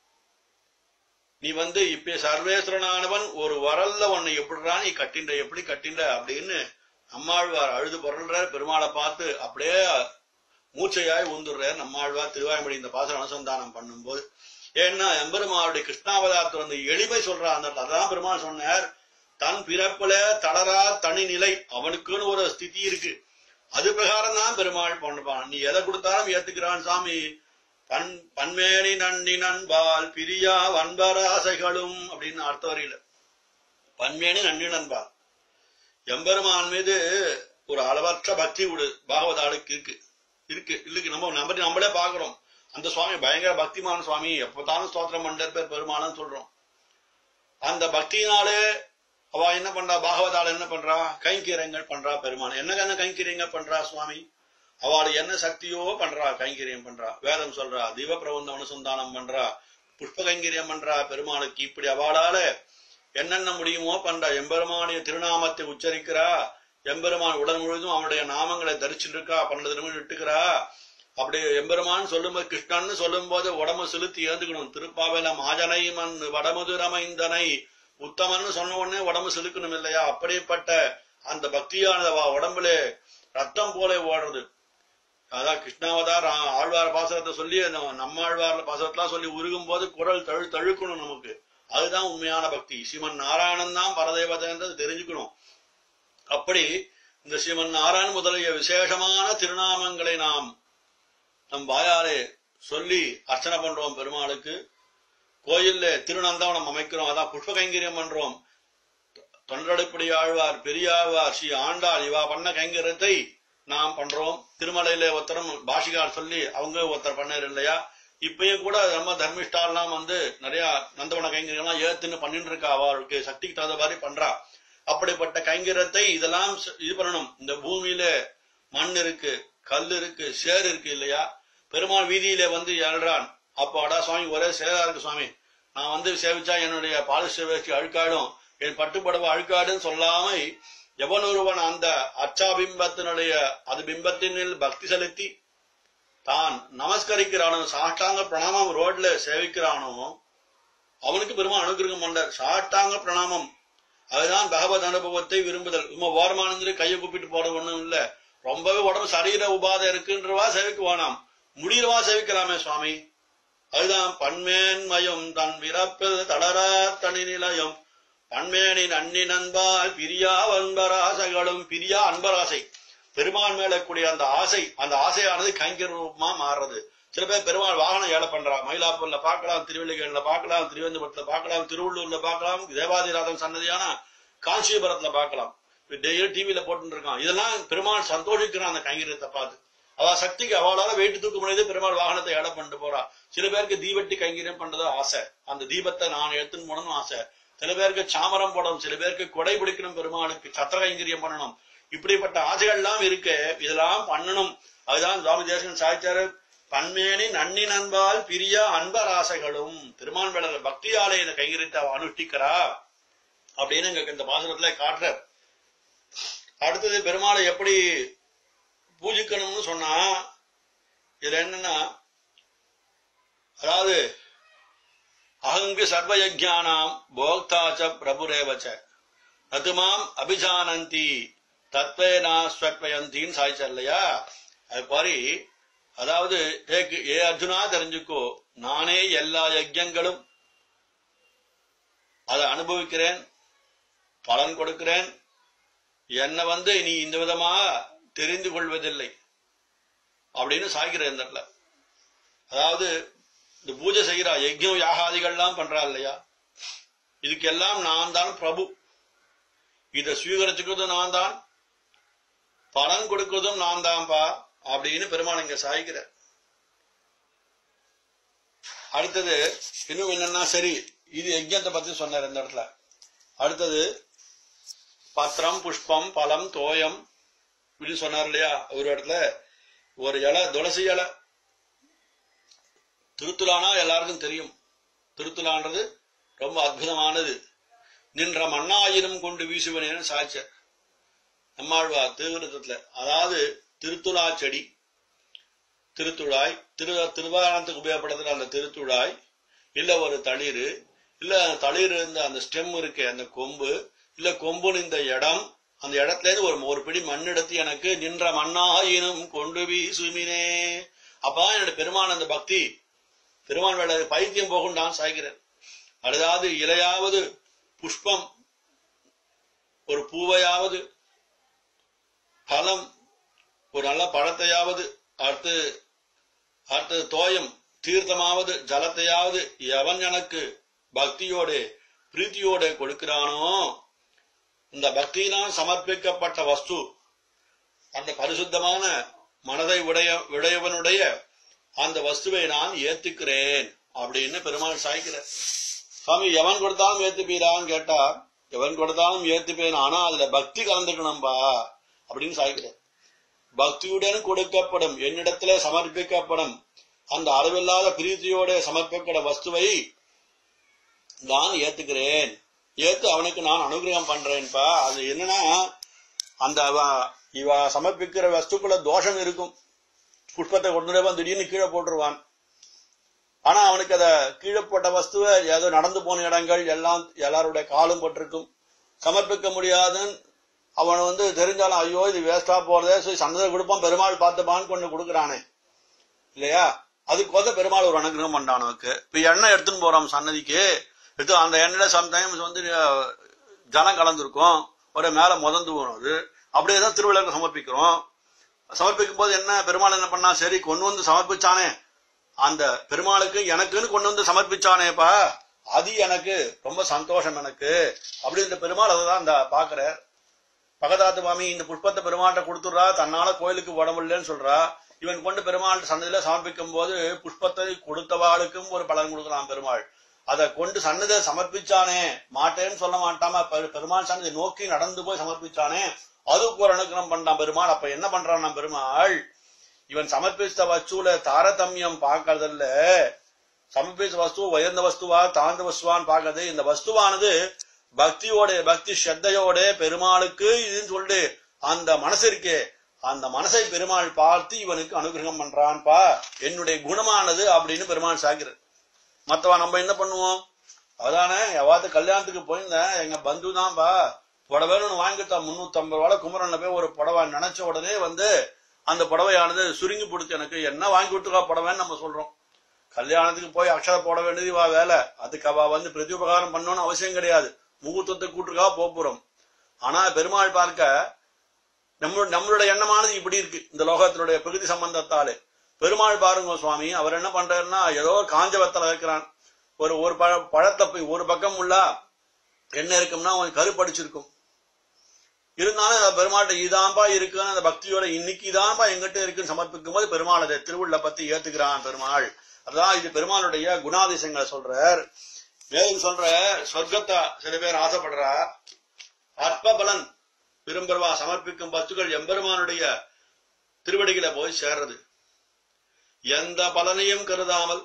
நீ வந்து இப்ப சர்வேஸ்வரனானவன் ஒரு வரல்ல உன்னை எப்படிடா நீ கட்டின்ற எப்படி கட்டின்ற அப்படின்னு நம்மாழ்வார் அழுது பொருள்றார் பெருமாளை பார்த்து அப்படியே மூச்சையாய் ஊந்துடுறார் நம்மாழ்வார் திருவாய்மொழி இந்த பாசன அனுசந்தானம் பண்ணும்போது ஏன்னா எம்பெருமாளுடைய கிருஷ்ணாவதாரத்தை வந்து எளிமை சொல்றா அந்த இடத்துல. அதான் பெருமாள் சொன்னார் தன் பிறப்புல தளரா தனி நிலை அவனுக்குன்னு ஒரு ஸ்திதி இருக்கு அது பிரகாரம் தான் பெருமாள் பண்ணுவான் நீ எதை கொடுத்தாலும் ஏத்துக்கிறான் சாமி பன் பன்மேனி நன்னி நண்பால் பிரியா வன்பராசைகளும் அப்படின்னு அர்த்த வரையில பன்மேனி நன்னி நண்பால் எம்பெருமான் மீது ஒரு அளவற்ற பக்தி உடு பாகவத ஆளுக்கு இருக்கு இருக்கு இல்லைக்கு நம்ம நம்ம நம்மளே பாக்குறோம் அந்த சுவாமி பயங்கர பக்திமான சுவாமி எப்பதானும் ஸ்தோத்திரம் பண்றார் பேர் பெருமானு சொல்றோம் அந்த பக்தியினாலே அவ என்ன பண்றா பாகவதால என்ன பண்றா கைங்கரியங்கள் பண்றா பெருமான் என்ன என்ன கைங்கரியங்கள் பண்றா சுவாமி அவள் என்ன சக்தியோ பண்றா கைங்கரியம் பண்றா வேதம் சொல்றா தீப பிரபந்தம் அனுசந்தானம் பண்றா புஷ்ப கைங்கரியம் பண்றா பெருமாளுக்கு இப்படி அவளால என்னென்ன முடியுமோ பண்றா எம்பெருமானிய திருநாமத்தை உச்சரிக்கிறா எம்பெருமான் உடல் முழுவதும் அவனுடைய நாமங்களை தரிச்சுட்டு இருக்கா பன்னெண்டு தினமும் விட்டுக்கிறா அப்படி எம்பெருமான் சொல்லும்போது கிருஷ்ணன்னு சொல்லும்போது உடம்பு செலுத்தி ஏந்துக்கணும் திருப்பாவையில மாஜனை மண் வடமுதுரமைந்தனை உத்தமன்னு சொன்ன உடனே உடம்பு செலுக்கணும் இல்லையா அப்படிப்பட்ட அந்த பக்தியானது அவ உடம்புல ரத்தம் போல ஓடுறது அதான் கிருஷ்ணாவதார் ஆ- ஆழ்வார் பாசனத்தை சொல்லி நம்ம நம்மாழ்வார் பாசனத்தெல்லாம் சொல்லி உருகும் போது குரல் தழு தழுக்கணும் நமக்கு அதுதான் உண்மையான பக்தி ஸ்ரீமன் நாராயணன் தான் பரதேவதைன்றது தெரிஞ்சுக்கணும் அப்படி இந்த ஸ்ரீமன் நாராயணன் முதலிய விசேஷமான திருநாமங்களை நாம் நம் வாயாலே சொல்லி அர்ச்சனை பண்றோம் பெருமாளுக்கு கோயில்ல திருநந்தவனம் அமைக்கிறோம் அதான் புஷ்ப கைங்கரியம் பண்றோம் தொண்டடைப்படி ஆழ்வார் பெரியாழ்வார் ஸ்ரீ ஆண்டாள் இவா பண்ண கைங்கரியத்தை நாம் பண்றோம் திருமலையில ஒருத்தரும் பாஷிகார் சொல்லி அவங்க ஒருத்தர் பண்ணாரு இல்லையா இப்பயும் கூட நம்ம தர்மிஷ்டாலாம் வந்து நிறைய நந்தவன கைங்கரியம்லாம் ஏத்துன்னு பண்ணிட்டு இருக்கா அவருக்கு சக்திக்கு தகுந்த மாதிரி பண்றா அப்படிப்பட்ட கைங்கரியத்தை இதெல்லாம் ச- இது பண்ணணும் இந்த பூமியில மண் இருக்கு கல் இருக்கு சேர் இருக்கு இல்லையா பெருமாள் வீதியில வந்து ஏழ்றான் அப்போ அடா சுவாமி ஒரே சேரா இருக்கு சுவாமி நான் வந்து சேவிச்சா என்னுடைய பாலிஷ் வேஷ்டி அழுக்காடும் என் பட்டுப்படவை அழுக்காடுன்னு சொல்லாம எவன் ஒருவன் அந்த அச்சாபிம்பத்தினுடைய அது பிம்பத்தினில் பக்தி செலுத்தி தான் நமஸ்கரிக்கிறானோ சாஷ்டாங்க பிரணாமம் ரோட்ல சேவிக்கிறானோ அவனுக்கு பெருமாள் அனுகிரகம் பண்றார் சாஷ்டாங்க பிரணாமம் அதுதான் பகவத் அனுபவத்தை விரும்புதல் உமா ஓரமானது கையை கூப்பிட்டு போட ஒண்ணும் இல்ல ரொம்பவே உடம்பு சரீர உபாதை இருக்குன்றவா சேவிக்க வேணாம் முடியறவா சேவிக்கலாமே சுவாமி அதுதான் பன்மேன்மயம் தன் விரப்பு தளரா தனி நிலையம் பன்மேனின் அன்னி நண்பால் பிரியா அன்பராசைகளும் பிரியா அன்பராசை பெருமான் மேல கூடிய அந்த ஆசை அந்த ஆசையானது கைங்கர் ரூபமா மாறுறது சில பேர் பெருமாள் வாகனம் ஏழை பண்றா மயிலாப்பூர்ல பார்க்கலாம் திருவள்ளிக்கேணில பார்க்கலாம் திருவனந்தபுரத்துல பார்க்கலாம் திருவள்ளூர்ல பார்க்கலாம் தேவாதிராதன் சன்னதியான காஞ்சிபுரத்துல பார்க்கலாம் டெய்லி டிவியில போட்டு இருக்கான் இதெல்லாம் பெருமாள் சந்தோஷிக்கிறான் அந்த கைங்கரியத்தை பார்த்து அவ சக்திக்கு அவளால வெயிட்டு தூக்க முடியாது பெருமாள் வாகனத்தை ஏழை பண்ணிட்டு போறா சில பேருக்கு தீவட்டி கைங்கரியம் பண்றது ஆசை அந்த தீபத்தை நான் எடுத்துன்னு போகணும்னு ஆசை சில பேருக்கு சாமரம் போடணும் சில பேருக்கு கொடை பிடிக்கணும் பெருமாளுக்கு சத்திர கைங்கரியம் பண்ணணும் இப்படிப்பட்ட ஆசைகள் எல்லாம் இருக்கு இதெல்லாம் பண்ணணும் அதுதான் சுவாமி தேசன் சாய்ச்சாரு பன்மேனி நன்னி நண்பால் பிரிய அன்பர் ஆசைகளும் பெருமான் மேல பக்தியாலே இந்த கைங்கரியத்தை அவ அனுஷ்டிக்கிறா அப்படின்னு இங்க இந்த பாசுரத்துல காட்டுறார் அடுத்தது பெருமாளை எப்படி பூஜிக்கணும்னு சொன்னா இதுல என்னன்னா அதாவது அகங்கு சர்வயஜானாம் போக்தாச்ச பிரபுரேவச்ச நதுமாம் அபிஜானந்தி தத்வேனா ஸ்வத்வயந்தின்னு சாய்ச்சார் இல்லையா அது மாதிரி அதாவது ஏ- ஏ அர்ஜுனா தெரிஞ்சுக்கோ நானே எல்லா யஜ்யங்களும் அதை அனுபவிக்கிறேன் பலன் கொடுக்கிறேன் என்னை வந்து நீ இந்த விதமா தெரிந்து கொள்வதில்லை அப்படின்னு சாய்கிற இந்த இடத்துல அதாவது இந்த பூஜை செய்கிறா யஜ்யம் யாகாதிகள்லாம் பண்றா இல்லையா இதுக்கெல்லாம் நான் தான் பிரபு இதை ஸ்வீகரிச்சுக்கிறதும் நான் தான் பலன் கொடுக்கிறதும் நான் தான்ப்பா அப்படின்னு பெருமாள் இங்க சாய்க்கிறார் அடுத்தது இன்னும் என்னன்னா சரி இது யஜ்யத்தை பத்தி சொன்னார் இந்த இடத்துல அடுத்தது பத்திரம் புஷ்பம் பழம் தோயம் இப்படின்னு சொன்னார் இல்லையா ஒரு இடத்துல ஒரு இலை துளசி இலை திருத்துலானா எல்லாருக்கும் தெரியும் திருத்துலான்றது ரொம்ப அற்புதமானது நின்ற மண்ணாயிரம் கொண்டு வீசுவனேன்னு சாய்ச்சர் நம்மாழ்வார் திருவிருத்தத்துல அதாவது திருத்துழா செடி திருத்துழாய் திரு திருவாரணத்துக்கு உபயோகப்படுத்துற அந்த திருத்துழாய் இல்ல ஒரு தளிர் இல்ல தளிர் இருந்த அந்த ஸ்டெம் இருக்கு அந்த கொம்பு இல்ல கொம்புன்னு இந்த இடம் அந்த இடத்துல இருந்து ஒரு ஒரு பிடி மண் எடுத்து எனக்கு நின்ற மண்ணாயினும் கொண்டு வீசுமினே அப்பதான் என்னோட பெருமான் அந்த பக்தி பெருமான் வேலை பைத்தியம் போகும் நான் சாய்கிறேன் அதாவது இலையாவது புஷ்பம் ஒரு பூவையாவது பழம் ஒரு நல்ல பழத்தையாவது அடுத்து அடுத்தது தோயம் தீர்த்தமாவது ஜலத்தையாவது எவன் எனக்கு பக்தியோட பிரீத்தியோட கொடுக்கிறானோ இந்த பக்தியினால் சமர்ப்பிக்கப்பட்ட வஸ்து அந்த பரிசுத்தமான மனதை உடைய உடையவனுடைய அந்த வஸ்துவை நான் ஏத்துக்கிறேன் அப்படின்னு பெருமாள் சாய்க்கிறார் சுவாமி எவன் கொடுத்தாலும் ஏத்துப்பீரான்னு கேட்டா எவன் கொடுத்தாலும் ஏத்துப்பேன் ஆனா அதுல பக்தி கலந்துக்கணும்பா அப்படின்னு சாய்க்கிறார் பக்தியுடன் கொடுக்கப்படும் என்னிடத்திலே சமர்ப்பிக்கப்படும் அந்த அளவில்லாத பிரீத்தியோட சமர்ப்பிக்கிற வஸ்துவை நான் ஏத்துக்கிறேன் ஏத்து அவனுக்கு நான் அனுகிரகம் பண்றேன்ப்பா அது என்னன்னா அந்த அவ- இவ சமர்ப்பிக்கிற வஸ்துக்குள்ள தோஷம் இருக்கும் புஷ்பத்தை கொண்டு வந்து திடீர்னு கீழே போட்டுருவான் ஆனா அவனுக்கு அத கீழே போட்ட வஸ்துவை ஏதோ நடந்து போன இடங்கள் எல்லாம் எல்லாருடைய காலும் பட்டிருக்கும் சமர்ப்பிக்க முடியாதுன்னு அவன் வந்து தெரிஞ்சாலும் ஐயோ இது வேஸ்டா போறதே சரி சந்ததை கொடுப்பான் பெருமாள் பார்த்துப்பான்னு கொண்டு கொடுக்குறானே இல்லையா அதுக்கு வந்து பெருமாள் ஒரு அனுகிரகம் பண்றான் நமக்கு இப்ப எண்ணெய் எடுத்துன்னு போறோம் சன்னதிக்கு எடுத்து அந்த எண்ணெயில சம்டைம்ஸ் வந்து அஹ், ஜலம் கலந்துருக்கும் ஒரு மேல முதந்து வரும் அது அப்படியே தான் திருவிழாக்கு சமர்ப்பிக்கிறோம் சமர்ப்பிக்கும் போது என்ன பெருமாள் என்ன பண்ணா சரி கொண்டு வந்து சமர்ப்பிச்சானே அந்த பெருமாளுக்கு எனக்குன்னு கொண்டு வந்து சமர்ப்பிச்சானேப்பா அது எனக்கு ரொம்ப சந்தோஷம் எனக்கு அப்படி இந்த பெருமாள் அதை தான் இந்த பாக்குறார் பகதாத்து மாமி இந்த புஷ்பத்தை பெருமாள்கிட்ட கொடுத்துடுறா தன்னால கோயிலுக்கு உடம்புலன்னு சொல்றா இவன் கொண்டு பெருமாள் சன்னதியில சமர்ப்பிக்கும் போது புஷ்பத்தை கொடுத்தவாளுக்கும் ஒரு பலன் கொடுக்கலாம் பெருமாள் அதை கொண்டு சன்னதை சமர்ப்பிச்சானே மாட்டேன்னு சொல்ல மாட்டாம பெரு- பெருமாள் சன்னதை நோக்கி நடந்து போய் சமர்ப்பிச்சானே அதுக்கு ஒரு அனுகிரகம் பண்றான் பெருமாள் அப்ப என்ன பண்றான் நம்ம பெருமாள் இவன் சமர்ப்பித்த வஸ்துல தாரதமியம் பார்க்கறதில்ல சமர்ப்பித்த வஸ்து உயர்ந்த வஸ்துவா தாழ்ந்த வஸ்துவான்னு பார்க்கறது இந்த வஸ்துவானது பக்தியோட பக்தி ஸ்ரத்தையோட பெருமாளுக்கு இதுன்னு சொல்லிட்டு அந்த மனசு இருக்கே அந்த மனசை பெருமாள் பார்த்து இவனுக்கு அனுகிரகம் பண்றான்பா என்னுடைய குணமானது அப்படின்னு பெருமாள் சாக்கிறார் மத்தவன் நம்ம என்ன பண்ணுவோம் அதானே எவாத்து கல்யாணத்துக்கு போயிருந்தேன் எங்க பந்து தான்பா புடவைன்னு ஒண்ணு வாங்கிட்டா முன்னூத்தி ஐம்பது ரூபாய் குமரன்ல போய் ஒரு புடவை நினைச்ச உடனே வந்து அந்த புடவையானது சுருங்கி கொடுத்து எனக்கு என்ன வாங்கி கொடுத்துருக்கா புடவைன்னு நம்ம சொல்றோம் கல்யாணத்துக்கு போய் அக்ஷர போட வேண்டியது இவா வேலை அதுக்கு அவ வந்து பிரதியுபகாரம் பண்ணணும்னு அவசியம் கிடையாது முகூர்த்தத்தை கூட்டுருக்கா போறோம் ஆனா பெருமாள் பார்க்க நம்ம நம்மளுடைய எண்ணமானது இப்படி இருக்கு இந்த லோகத்தினுடைய பிரகிருதி சம்பந்தத்தாலே பெருமாள் பாருங்க சுவாமி அவர் என்ன பண்றாருன்னா ஏதோ காஞ்ச வத்தல வைக்கிறான் ஒரு ஒரு பழ பழத்தை போய் ஒரு பக்கம் உள்ள என்ன இருக்கும்னா அவன் கருப்படிச்சிருக்கும் இருந்தாலும் அந்த பெருமாள்கிட்ட இதான்பா இருக்குன்னு அந்த பக்தியோட இன்னைக்கு இதான்பா எங்கிட்ட இருக்குன்னு சமர்ப்பிக்கும் போது பெருமாள் அதை திருவுள்ள பத்தி ஏத்துக்கிறான் பெருமாள் அதான் இது பெருமாளுடைய குணாதிசயங்களை சொல்றார் மேலும் சொல்ற சொர்க்கத்தை சில பேர் ஆசைப்படுறா அற்ப பலன் விரும்புறவா சமர்ப்பிக்கும் பத்துக்கள் எம்பெருமானுடைய திருவடிகளை போய் சேர்றது எந்த பலனையும் கருதாமல்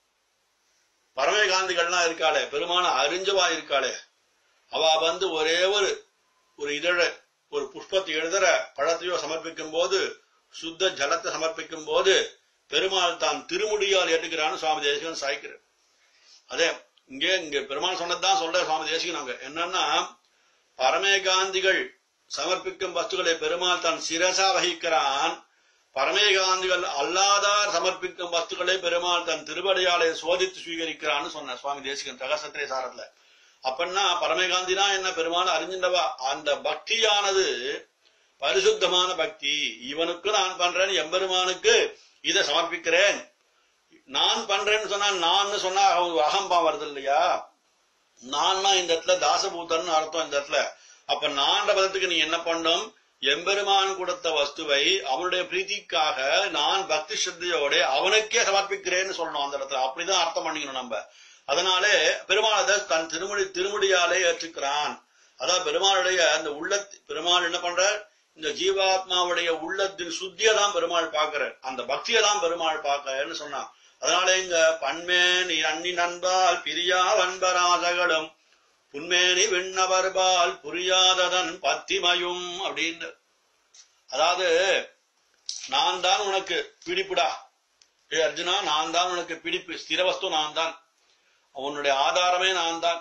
பரமகாந்திகள்லாம் இருக்காளே பெருமான அறிஞ்சவா இருக்காளே அவ வந்து ஒரே ஒரு ஒரு இதழ ஒரு புஷ்பத்தை எழுதுற பழத்தையோ சமர்ப்பிக்கும் போது சுத்த ஜலத்தை சமர்ப்பிக்கும் போது பெருமாள் தான் திருமுடியால் ஏற்றுக்கிறான்னு சுவாமி தேசிகன் சாய்க்கிறார் அதே இங்கே இங்க பெருமாள் சொன்னதுதான் சொல்ற சுவாமி தேசிகன் அங்க என்னன்னா பரமேகாந்திகள் சமர்ப்பிக்கும் வஸ்துக்களை பெருமாள் தான் சிரசா வகிக்கிறான் பரமேகாந்திகள் அல்லாதார் சமர்ப்பிக்கும் வஸ்துக்களை பெருமாள் தன் திருவடியாலே சோதித்து சுவீகரிக்கிறான்னு சொன்ன சுவாமி தேசிகன் ரகசத்திரே சாரத்துல அப்பன்னா பரமேகாந்தினா என்ன பெருமாள் அறிஞ்சின்றவா அந்த பக்தியானது பரிசுத்தமான பக்தி இவனுக்கு நான் பண்றேன் எம்பெருமானுக்கு இதை சமர்ப்பிக்கிறேன் நான் பண்றேன்னு சொன்னா நான் சொன்னா அவங்க அகம்பா வருது இல்லையா நான்னா இந்த இடத்துல தாசபூத்தன் அர்த்தம் இந்த இடத்துல அப்ப நான்ற பதத்துக்கு நீ என்ன பண்ணும் எம்பெருமான் கொடுத்த வஸ்துவை அவனுடைய பிரீத்திக்காக நான் பக்தி ஸ்ரத்தையோட அவனுக்கே சமர்ப்பிக்கிறேன்னு சொல்லணும் அந்த இடத்துல அப்படிதான் அர்த்தம் பண்ணிக்கணும் நம்ம அதனாலே பெருமாள் அதை தன் திருமுடி திருமுடியாலே ஏற்றுக்கிறான் அதான் பெருமாளுடைய அந்த உள்ள பெருமாள் என்ன பண்ற இந்த ஜீவாத்மாவுடைய உள்ளத்தின் சுத்தியை தான் பெருமாள் பார்க்கிறார் அந்த பக்தியை தான் பெருமாள் பார்க்கிறேன்னு சொன்னான் அதனால இங்க பண்மேனி அண்ணி நண்பால் பிரியா வன்பராசகளும் புன்மேனி விண்ணவர்பால் புரியாததன் பத்திமையும் அப்படின்னு அதாவது நான் தான் உனக்கு பிடிப்புடா ஏ அர்ஜுனா நான் தான் உனக்கு பிடிப்பு ஸ்திரவஸ்து நான் தான் உன்னுடைய ஆதாரமே நான் தான்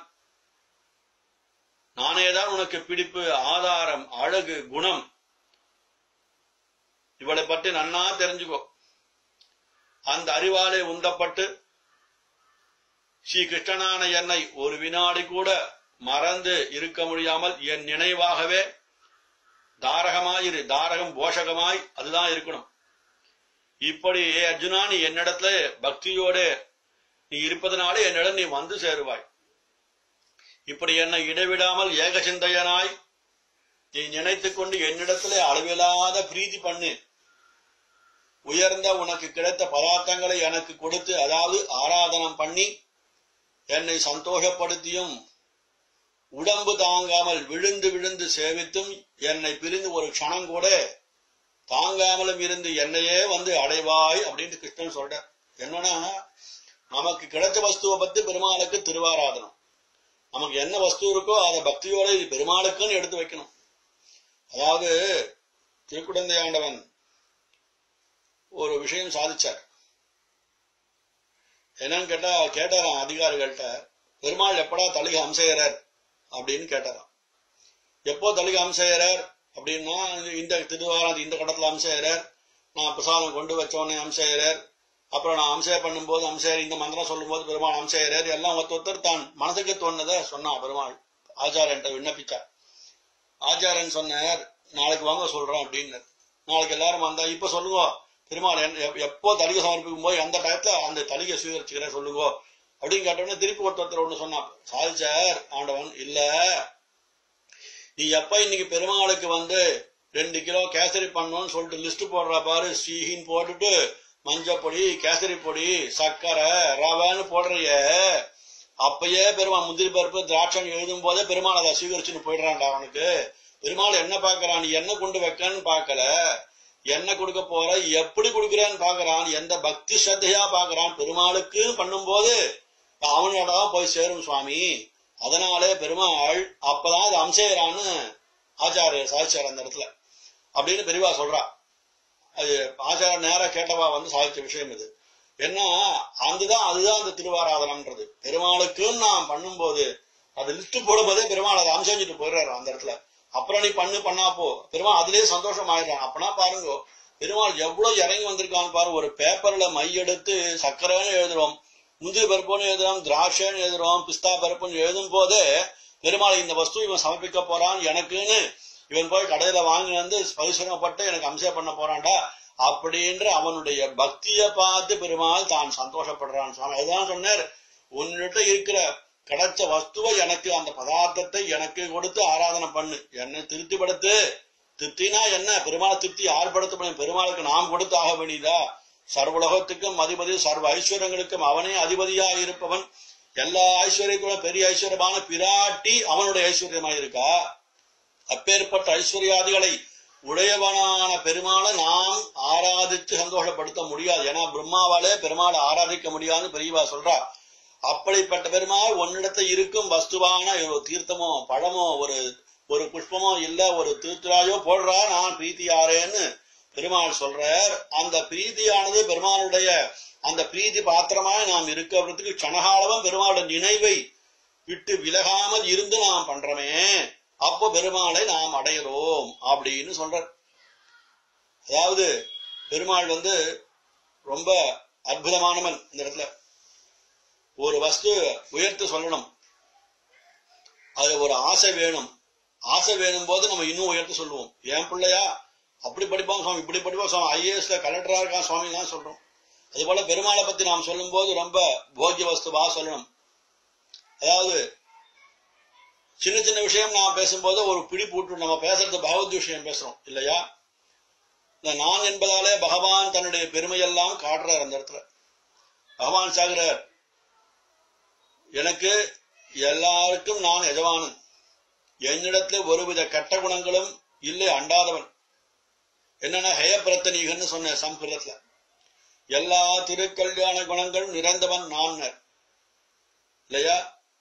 நானே தான் உனக்கு பிடிப்பு ஆதாரம் அழகு குணம் இவளை பற்றி நன்னா தெரிஞ்சுக்கோ அந்த அறிவாலே உந்தப்பட்டு ஸ்ரீ கிருஷ்ணனான என்னை ஒரு வினாடி கூட மறந்து இருக்க முடியாமல் என் நினைவாகவே தாரகமாயிரு தாரகம் போஷகமாய் அதுதான் இருக்கணும் இப்படி ஏ அர்ஜுனா நீ என்னிடத்துல பக்தியோட நீ இருப்பதனாலே என்னிடம் நீ வந்து சேருவாய் இப்படி என்னை இடைவிடாமல் ஏக சிந்தையனாய் நீ நினைத்துக் கொண்டு என்னிடத்திலே அளவில்லாத பிரீதி பண்ணு உயர்ந்த உனக்கு கிடைத்த பதார்த்தங்களை எனக்கு கொடுத்து அதாவது ஆராதனம் பண்ணி என்னை சந்தோஷப்படுத்தியும் உடம்பு தாங்காமல் விழுந்து விழுந்து சேவித்தும் என்னை பிரிந்து ஒரு க்ஷணம் கூட தாங்காமலும் இருந்து என்னையே வந்து அடைவாய் அப்படின்னு கிருஷ்ணன் சொல்ற என்னன்னா நமக்கு கிடைச்ச வஸ்துவை பத்தி பெருமாளுக்கு திருவாராதனம் நமக்கு என்ன வஸ்து இருக்கோ அதை பக்தியோட இது பெருமாளுக்குன்னு எடுத்து வைக்கணும் அதாவது திருக்குடந்தை ஆண்டவன் ஒரு விஷயம் சாதிச்சார் என்னன்னு கேட்டா கேட்டாராம் அதிகாரிகள்கிட்ட பெருமாள் எப்படா தலிக அம்சையரர் அப்படின்னு கேட்டாராம் எப்போ தலிக அம்சையரர் அப்படின்னா இந்த திருவாரம் இந்த கடத்துல அம்சையரர் நான் பிரசாதம் கொண்டு வச்சோடனே அம்சையரர் அப்புறம் நான் அம்சைய பண்ணும்போது அம்சையர் இந்த மந்திரம் சொல்லும்போது பெருமாள் அம்சையரர் எல்லாம் ஒருத்தர் ஒருத்தர் தான் மனசுக்கு தோணுனதை சொன்னான் பெருமாள் ஆச்சாரன்ட்ட விண்ணப்பிச்சார் ஆச்சாரன் சொன்னார் நாளைக்கு வாங்க சொல்றேன் அப்படின்னு நாளைக்கு எல்லாரும் வந்தா இப்ப சொல்லுங்க பெருமாள் எப்போ தலிகை சமர்ப்பிக்கும் போது எந்த டயத்துல அந்த தலிகை சுவீகரிச்சுக்கிறேன் சொல்லுங்க அப்படின்னு கேட்டோடனே திருப்பி ஒருத்தர் ஒண்ணு சொன்னான் சாதிச்சார் ஆண்டவன் இல்ல நீ எப்ப இன்னைக்கு பெருமாளுக்கு வந்து ரெண்டு கிலோ கேசரி பண்ணணும்னு சொல்லிட்டு லிஸ்ட் போடுற பாரு ஸ்ரீஹின்னு போட்டுட்டு மஞ்சப்பொடி கேசரி பொடி சர்க்கரை ரவைன்னு போடுறிய அப்பயே பெருமாள் முந்திரி பருப்பு திராட்சம் எழுதும் போதே பெருமாள் அதை சுவீகரிச்சுன்னு போயிடுறான்டா அவனுக்கு பெருமாள் என்ன பாக்குறான் நீ என்ன கொண்டு வைக்கன்னு பாக்கல என்ன கொடுக்க போற எப்படி கொடுக்கிறேன்னு பாக்குறான் எந்த பக்தி ஸ்ரத்தையா பாக்குறான் பெருமாளுக்கு பண்ணும்போது அவனோட தான் போய் சேரும் சுவாமி அதனாலே பெருமாள் அப்பதான் அது அம்சேரான்னு ஆச்சாரியர் சாதிச்சார் அந்த இடத்துல அப்படின்னு பெரியவா சொல்றா அது ஆச்சார நேரா கேட்டவா வந்து சாதிச்ச விஷயம் இது ஏன்னா அதுதான் அதுதான் அந்த திருவாராதனம்ன்றது பெருமாளுக்குன்னு நாம் பண்ணும்போது அது லிஸ்ட் போடும்போதே பெருமாள் அதை அம்சஞ்சிட்டு போயிடுறாரு அந்த இடத்துல அப்புறம் நீ பண்ணு பண்ணா போ பெருமாள் அதுலயே சந்தோஷம் ஆயிடுறான் அப்பனா பாருங்க பெருமாள் எவ்வளவு இறங்கி வந்திருக்கான்னு பாரு ஒரு பேப்பர்ல மை எடுத்து சர்க்கரைன்னு எழுதுறோம் முந்திரி பருப்புன்னு எழுதுறோம் திராட்சைன்னு எழுதுறோம் பிஸ்தா பருப்புன்னு எழுதும் போதே பெருமாள் இந்த வஸ்து இவன் சமர்ப்பிக்க போறான் எனக்குன்னு இவன் போய் கடையில வாங்கி வந்து பரிசுரப்பட்டு எனக்கு அம்சம் பண்ண போறான்டா அப்படின்ற அவனுடைய பக்திய பார்த்து பெருமாள் தான் சந்தோஷப்படுறான் சுவாமி அதுதான் சொன்னார் உன்னிட்ட இருக்கிற கிடைச்ச வஸ்துவை எனக்கு அந்த பதார்த்தத்தை எனக்கு கொடுத்து ஆராதனை பண்ணு என்னை திருப்திப்படுத்து திருப்தினா என்ன பெருமாளை திருப்தி யார் படுத்த முடியும் பெருமாளுக்கு நாம் கொடுத்து ஆக வேண்டியதா சர்வலோகத்துக்கும் அதிபதி சர்வ ஐஸ்வர்யங்களுக்கும் அவனே அதிபதியா இருப்பவன் எல்லா ஐஸ்வர்யத்துக்கும் பெரிய ஐஸ்வர்யமான பிராட்டி அவனுடைய ஐஸ்வர்யமாக இருக்கா அப்பேற்பட்ட ஐஸ்வர்யாதிகளை உடையவனான பெருமாளை நாம் ஆராதித்து சந்தோஷப்படுத்த முடியாது ஏன்னா பிரம்மாவாலே பெருமாளை ஆராதிக்க முடியாதுன்னு பெரியவா சொல்றா அப்படிப்பட்ட பெருமாள் உன்னிடத்தை இருக்கும் வஸ்துவான ஒரு தீர்த்தமோ பழமோ ஒரு ஒரு புஷ்பமோ இல்ல ஒரு திருத்துறாயோ போடுறா நான் பிரீத்தியாரேன்னு பெருமாள் சொல்றார் அந்த பிரீதியானது பெருமாளுடைய அந்த பிரீதி பாத்திரமாய் நாம் இருக்கிறதுக்கு கனகாலவம் பெருமாளுடைய நினைவை விட்டு விலகாமல் இருந்து நாம் பண்றோமே அப்போ பெருமாளை நாம் அடைகிறோம் அப்படின்னு சொல்றார் அதாவது பெருமாள் வந்து ரொம்ப அற்புதமானவன் இந்த இடத்துல ஒரு வஸ்து உயர்த்து சொல்லணும் அது ஒரு ஆசை வேணும் ஆசை வேணும் போது நம்ம இன்னும் உயர்த்து சொல்லுவோம் ஏன் பிள்ளையா அப்படி படிப்பான் சுவாமி இப்படி படிப்பான் சுவாமி ஐஏஎஸ்ல கலெக்டரா இருக்கான் சுவாமி தான் சொல்றோம் அது போல பெருமாளை பத்தி நாம் சொல்லும் போது ரொம்ப போக்கிய வஸ்துவா சொல்லணும் அதாவது சின்ன சின்ன விஷயம் நாம் பேசும்போது ஒரு பிடி போட்டு நம்ம பேசுறது பகவத் விஷயம் பேசுறோம் இல்லையா இந்த நான் என்பதாலே பகவான் தன்னுடைய பெருமையெல்லாம் காட்டுறார் அந்த இடத்துல பகவான் சாகுறார் எனக்கு எல்லாருக்கும் நான் எஜமானன் என்னிடத்துல ஒருவித கெட்ட குணங்களும் இல்லை அண்டாதவன் என்னன்னா ஹயப்பிரத்தனீகன்னு சொன்ன சம்பிரதத்துல எல்லா திருக்கல்யாண குணங்களும் நிறைந்தவன் நான் இல்லையா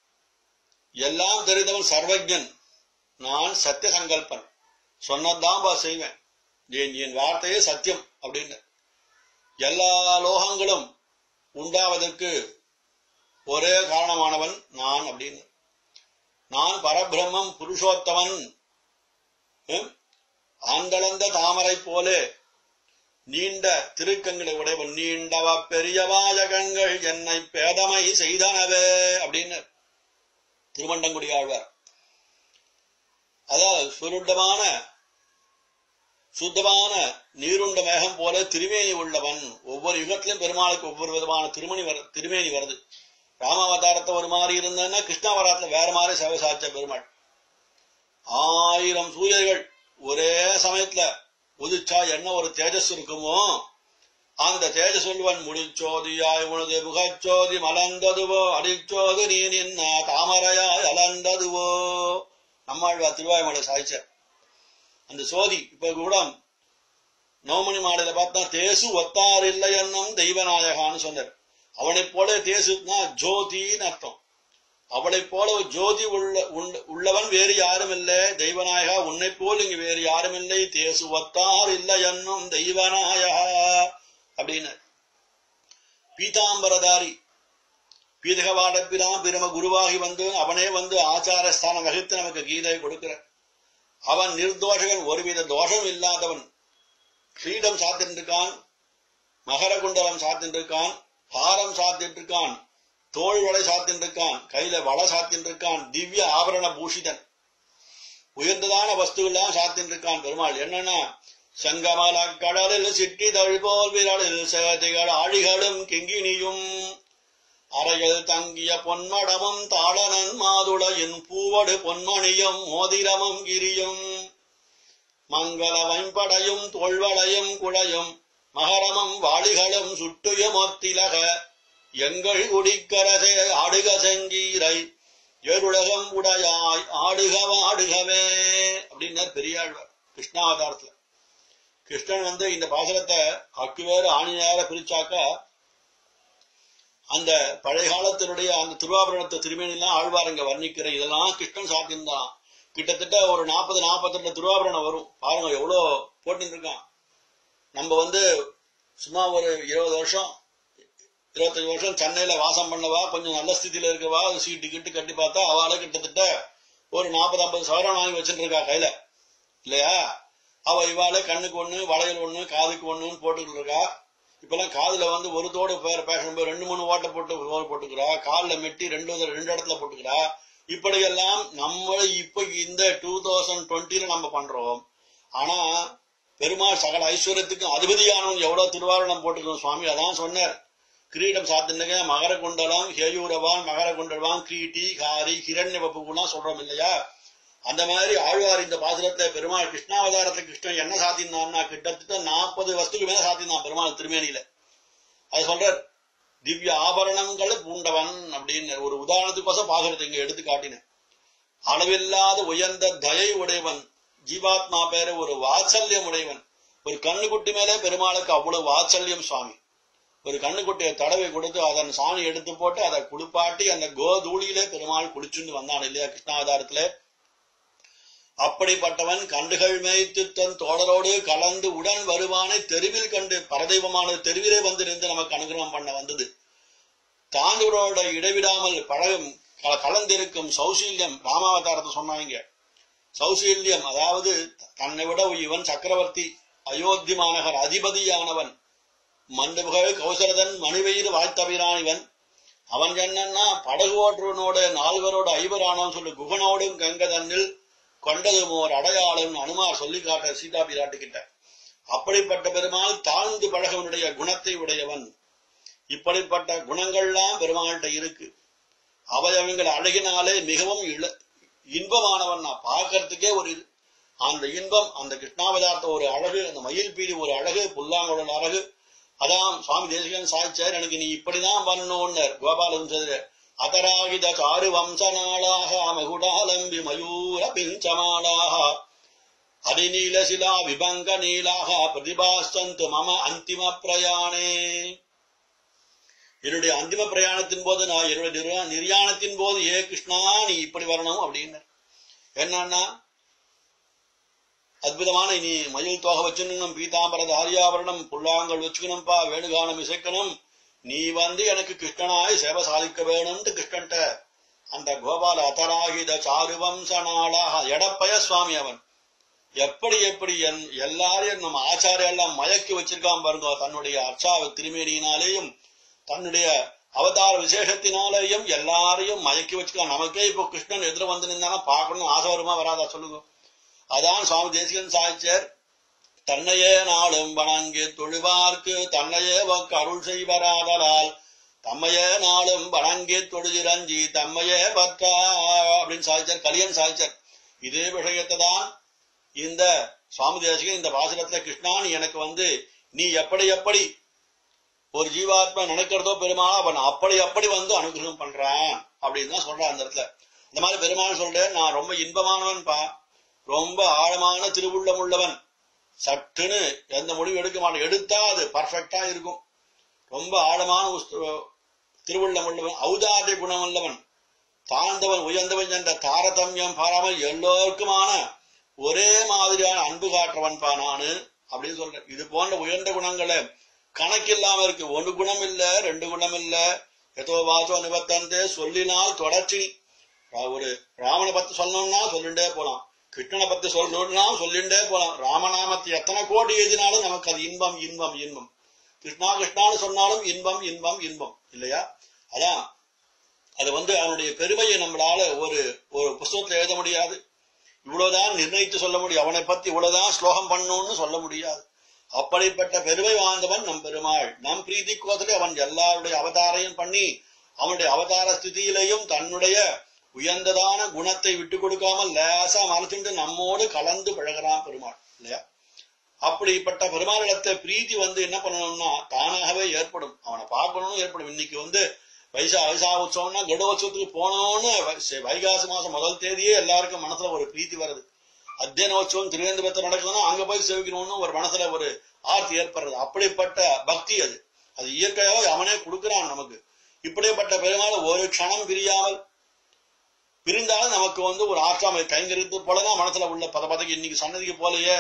எல்லாம் தெரிந்தவன் சர்வஜன் நான் சத்திய சங்கல்பன் சொன்னதான் பா செய்வேன் என் என் வார்த்தையே சத்தியம் அப்படின்னு எல்லா லோகங்களும் உண்டாவதற்கு ஒரே காரணமானவன் நான் அப்படின்னு நான் பரபிரம்மம் புருஷோத்தமன் ஆண்டளந்த தாமரை போலே நீண்ட திருக்கங்களை உடையவன் நீண்டவ பெரிய வாஜகங்கள் என்னை பேதமை செய்தனவே அப்படின்னு திருமண்டங்குடி ஆழ்வார் அதாவது சுருண்டமான சுத்தமான நீருண்ட மேகம் போல திருமேனி உள்ளவன் ஒவ்வொரு யுகத்திலும் பெருமாளுக்கு ஒவ்வொரு விதமான திருமணி வர திருமேனி வருது ராமாவதாரத்தை ஒரு மாதிரி இருந்ததுன்னா கிருஷ்ணாவதாரத்துல வேற மாதிரி சேவை சாச்ச பெருமாள் ஆயிரம் சூரியர்கள் ஒரே சமயத்துல உதிச்சா என்ன ஒரு தேஜஸ் இருக்குமோ அந்த தேஜஸ் சொல்வன் முடிச்சோதியாய் உனது முகச்சோதி மலர்ந்ததுவோ அடிச்சோது நீ நின்ன தாமரையாய் அலர்ந்ததுவோ நம்மாழ்வா திருவாய்மலை சாய்ச்ச அந்த சோதி இப்ப கூட நவமணி மாலையில பார்த்தா தேசு ஒத்தார் இல்லை என்னும் தெய்வநாயகான்னு சொன்னார் அவனைப் போல தேசுனா ஜோதின்னு அர்த்தம் அவளைப் போல ஜோதி உள்ள உள்ளவன் வேறு யாரும் இல்லை தெய்வநாயகா உன்னை போல் இங்கு வேறு யாரும் இல்லை தேசுவத்தார் இல்லை என்னும் தெய்வநாயகா அப்படின்னு பீதாம்பரதாரி பீதகவாடப்பிரான் பிரம குருவாகி வந்து அவனே வந்து ஆச்சார ஸ்தானம் வகித்து நமக்கு கீதை கொடுக்கிற அவன் நிர்தோஷகன் ஒருவித தோஷம் இல்லாதவன் கிரீடம் சாத்தின்றிருக்கான் மகர குண்டலம் சாத்தின்றிருக்கான் ஹாரம் சாத்தின்றிருக்கான் தோல் வளை சாத்தின்றிருக்கான் கையில வளை சாத்தின்றிருக்கான் திவ்ய ஆபரண பூஷிதன் உயர்ந்ததான வஸ்து எல்லாம் சாத்தின்றிருக்கான் பெருமாள் என்னன்னா சங்கமல கடலில் சிட்டி தழிபோல் விரலில் சேதைகள் ஆழிகளும் கிங்கினியும் அறையில் தங்கிய பொன்மடமும் தாளனன் மாதுளையின் பூவடு பொன்மணியும் மோதிரமும் கிரியும் மங்கள வைம்படையும் தோல்வளையும் குழையும் மகரமும் வாளிகளும் சுட்டுயமொத்திலக எங்கள் குடிக்கரசே ஆடுக செங்கீரை ஏருலகம் உடையாய் ஆடுக ஆடுகவே அப்படின்னார் பெரியாழ்வார் கிருஷ்ணாவதாரத்துல கிருஷ்ணன் வந்து இந்த பாசனத்தை அக்கு வேறு ஆணி நேர பிரிச்சாக்க அந்த பழைய காலத்தினுடைய அந்த திருவாபரணத்தை திருமேனிலாம் ஆழ்வாருங்க வர்ணிக்கிற இதெல்லாம் கிருஷ்ணன் சாத்தியம்தான் கிட்டத்தட்ட ஒரு நாற்பது நாற்பத்தி ரெண்டு திருவாபரணம் வரும் பாருங்க எவ்வளவு போட்டு இருக்கான் நம்ம வந்து சும்மா ஒரு இருபது வருஷம் இருபத்தஞ்சு வருஷம் சென்னையில வாசம் பண்ணவா கொஞ்சம் நல்ல ஸ்திதியில இருக்கவா சீட்டு கிட்டு கட்டி பார்த்தா அவளை கிட்டத்தட்ட ஒரு நாற்பது ஐம்பது சவரம் வாங்கி வச்சுட்டு இருக்கா கையில இல்லையா அவ இவாளே கண்ணுக்கு ஒண்ணு வளையல் ஒண்ணு காதுக்கு ஒண்ணுன்னு போட்டுக்கிட்டு இருக்கா இப்பெல்லாம் காதுல வந்து ஒரு தோடு பேர் பேஷன் போய் ரெண்டு மூணு ஓட்டை போட்டு ஓடு போட்டுக்கிறா காலில் மெட்டி ரெண்டு ரெண்டு இடத்துல போட்டுக்கிறா இப்படியெல்லாம் நம்ம இப்ப இந்த டூ தௌசண்ட் டுவெண்ட்டில நம்ம பண்றோம் ஆனா பெருமாள் சகல ஐஸ்வர்யத்துக்கும் அதிபதியானவன் எவ்வளவு திருவாரணம் போட்டுக்கணும் சுவாமி அதான் சொன்னார் கிரீடம் சாத்தினுங்க மகர குண்டலம் ஹேயூரவான் மகர குண்டலவான் கிரீட்டி காரி ஹிரண்ய வப்புக்குலாம் சொல்றோம் இல்லையா அந்த மாதிரி ஆழ்வார் இந்த பாசுரத்தை பெருமாள் கிருஷ்ணாவதாரத்தை கிருஷ்ணன் என்ன சாத்தினான்னா கிட்டத்தட்ட நாற்பது வஸ்துக்கு மேல சாத்தினான் பெருமாள் திருமேனியில அது சொல்றார் திவ்ய ஆபரணங்கள் பூண்டவன் அப்படின்னு ஒரு உதாரணத்துக்கோசம் பாசுரத்தை இங்க எடுத்து காட்டினேன் அளவில்லாத உயர்ந்த தயை உடையவன் ஜீவாத்மா பேர ஒரு வாத்சல்யம் உடையவன் ஒரு கண்ணுக்குட்டி மேலே பெருமாளுக்கு அவ்வளவு வாத்சல்யம் சுவாமி ஒரு கண்ணுக்குட்டியை தடவை கொடுத்து அதன் சாணி எடுத்து போட்டு அதை குளிப்பாட்டி அந்த கோதூளியிலே பெருமாள் குளிச்சுண்டு வந்தான் இல்லையா கிருஷ்ணாவதாரத்திலே அப்படிப்பட்டவன் கண்டுகள் மேய்த்து தன் தோழரோடு கலந்து உடன் வருவானை தெருவில் கண்டு பரதெய்வமான தெருவிலே வந்து நின்று நமக்கு அனுகிரகம் பண்ண வந்தது தாண்டவரோட இடைவிடாமல் பழகும் க- கலந்திருக்கும் சௌசீல்யம் ராமாவதாரத்தை சொன்னாங்க சௌசீல்யம் அதாவது தன்னை விட இவன் சக்கரவர்த்தி அயோத்தி மாநகர் அதிபதியானவன் மண்டுபுகழ் கௌசரதன் மணிவயிறு வாழ்த்தவிரான் இவன் அவன் என்னன்னா படகு ஓட்டுவனோட நால்வரோட ஐவரானவன் சொல்லு குகனோடும் கங்கதன்னில் கொண்டதும் ஓர் அடையாளம் அனுமார் சொல்லி காட்ட சீதா பிராட்டு கிட்ட அப்படிப்பட்ட பெருமாள் தாழ்ந்து பழகவனுடைய குணத்தை உடையவன் இப்படிப்பட்ட குணங்கள்லாம் பெருமாள்கிட்ட இருக்கு அவயவங்கள் அழகினாலே மிகவும் இள இன்பமானவன் நான் பார்க்கறதுக்கே ஒரு இது அந்த இன்பம் அந்த கிருஷ்ணாவதாரத்த ஒரு அழகு அந்த மயில் பீடி ஒரு அழகு புல்லாங்குழல் அழகு அதான் சுவாமி தேசிகன் சாய்ச்சார் எனக்கு நீ இப்படிதான் பண்ணணும்னர் கோபாலம் சதுர அதராகித காரு வம்சநாளாக மகுடாலம்பி மயூர பிஞ்சமாளாக அதிநீல சிலா விபங்க நீலாக பிரதிபாஸ்தந்து மம அந்திம பிரயாணே என்னுடைய அந்திம பிரயாணத்தின் போது நான் என்னுடைய நிர்வா- நிர்யாணத்தின் போது ஏ கிருஷ்ணா நீ இப்படி வரணும் அப்படின்னு என்னன்னா அற்புதமான நீ மயில் தோகை வச்சுக்கணும் பீதாம்பர தாரியாபரணம் புல்லாங்கல் வச்சுக்கணும்பா வேணுகானம் இசைக்கணும் நீ வந்து எனக்கு கிருஷ்ணனாய் சேவை சாதிக்க வேணும்னு கிருஷ்ணன்ட்ட அந்த கோபால அத்தராகித சாருவம்ச நாளாக எடப்பய சுவாமி அவன் எப்படி எப்படி என் எல்லாரையும் நம்ம ஆச்சாரிய எல்லாம் மயக்கி வச்சிருக்கான் பாருங்க தன்னுடைய அர்ச்சா திருமேனியினாலேயும் தன்னுடைய அவதார விசேஷத்தினாலேயும் எல்லாரையும் மயக்கி வச்சுக்கலாம் நமக்கே இப்போ கிருஷ்ணன் எதிர வந்து நின்னானா பார்க்கணும் ஆசை வருமா வராதா சொல்லுங்க அதான் சுவாமி தேசிகன் சாய்ச்சர் தன்னையே நாளும் வணங்கி தொழுவார்க்கு தன்னையே வக்கு அருள் செய்வராதலால் தம்மையே நாளும் வணங்கி தொழுதிரஞ்சி தம்மையே பற்றா அப்படின்னு சாய்ச்சர் கலியன் சாய்ச்சர் இதே விஷயத்தை தான் இந்த சுவாமி தேசிகன் இந்த வாசகத்துல கிருஷ்ணா நீ எனக்கு வந்து நீ எப்படி எப்படி ஒரு ஜீவாத்மா நினைக்கிறதோ பெருமாள் அவன் அப்படி அப்படி வந்து அனுகிரகம் பண்றான் அப்படின்னு தான் சொல்றான் அந்த இடத்துல இந்த மாதிரி பெருமாள் சொல்றேன் நான் ரொம்ப இன்பமானவன் பா ரொம்ப ஆழமான திருவுள்ளம் உள்ளவன் சட்டுன்னு எந்த முடிவு எடுக்க மாட்டேன் எடுத்தா அது பர்ஃபெக்டா இருக்கும் ரொம்ப ஆழமான உஸ்- திருவுள்ளம் உள்ளவன் ஔதாரிய குணம் உள்ளவன் தாழ்ந்தவன் உயர்ந்தவன் என்ற தாரதமியம் பாராமல் எல்லோருக்குமான ஒரே மாதிரியான அன்பு காட்டுறவன் பா நானு அப்படின்னு சொல்றேன் இது போன்ற உயர்ந்த குணங்களை கணக்கில்லாம இருக்கு ஒரு குணம் இல்ல ரெண்டு குணம் இல்ல எதோ வாசோ நிபத்தந்தே சொல்லினால் தொடர்ச்சி ஒரு ராமனை பத்தி சொல்லணும்னா சொல்லிண்டே போலாம் கிருஷ்ணனை பத்தி சொல்லணும்னா சொல்லிண்டே போலாம் ராமநாமத்தை எத்தனை கோடி எழுதினாலும் நமக்கு அது இன்பம் இன்பம் இன்பம் கிருஷ்ணா கிருஷ்ணான்னு சொன்னாலும் இன்பம் இன்பம் இன்பம் இல்லையா அதான் அது வந்து அவனுடைய பெருமையை நம்மளால ஒரு ஒரு புஸ்தகத்துல எழுத முடியாது இவ்வளவுதான் நிர்ணயித்து சொல்ல முடியும் அவனை பத்தி இவ்வளவுதான் ஸ்லோகம் பண்ணணும்னு சொல்ல முடியாது அப்படிப்பட்ட பெருமை வாழ்ந்தவன் நம் பெருமாள் நம் பிரீதிக்கோசரே அவன் எல்லாருடைய அவதாரையும் பண்ணி அவனுடைய அவதார ஸ்திதியிலையும் தன்னுடைய உயர்ந்ததான குணத்தை விட்டு கொடுக்காமல் லேசா மனசுண்டு நம்மோடு கலந்து பழகிறான் பெருமாள் இல்லையா அப்படிப்பட்ட பெருமாளிடத்தை பிரீத்தி வந்து என்ன பண்ணணும்னா தானாகவே ஏற்படும் அவனை பார்க்கணும்னு ஏற்படும் இன்னைக்கு வந்து வைசா வைசா உற்சவம்னா கடு உற்சவத்துக்கு போனோம்னு வை- வைகாசி மாசம் முதல் தேதியே எல்லாருக்கும் மனசுல ஒரு பிரீத்தி வருது அத்தியன உற்சவம் திருவேந்திரத்தில் நடக்குதுன்னா அங்க போய் சேவிக்கணும்னு ஒரு மனசுல ஒரு ஆர்த்தி ஏற்படுறது அப்படிப்பட்ட பக்தி அது அது இயற்கையாக அவனே கொடுக்கிறான் நமக்கு இப்படிப்பட்ட பெருமாள் ஒரு க்ஷணம் பிரியாமல் பிரிந்தாலும் நமக்கு வந்து ஒரு ஆற்றாமை கைங்கரித்து போலதான் மனசுல உள்ள பத பதக்கு இன்னைக்கு சன்னதிக்கு போலயே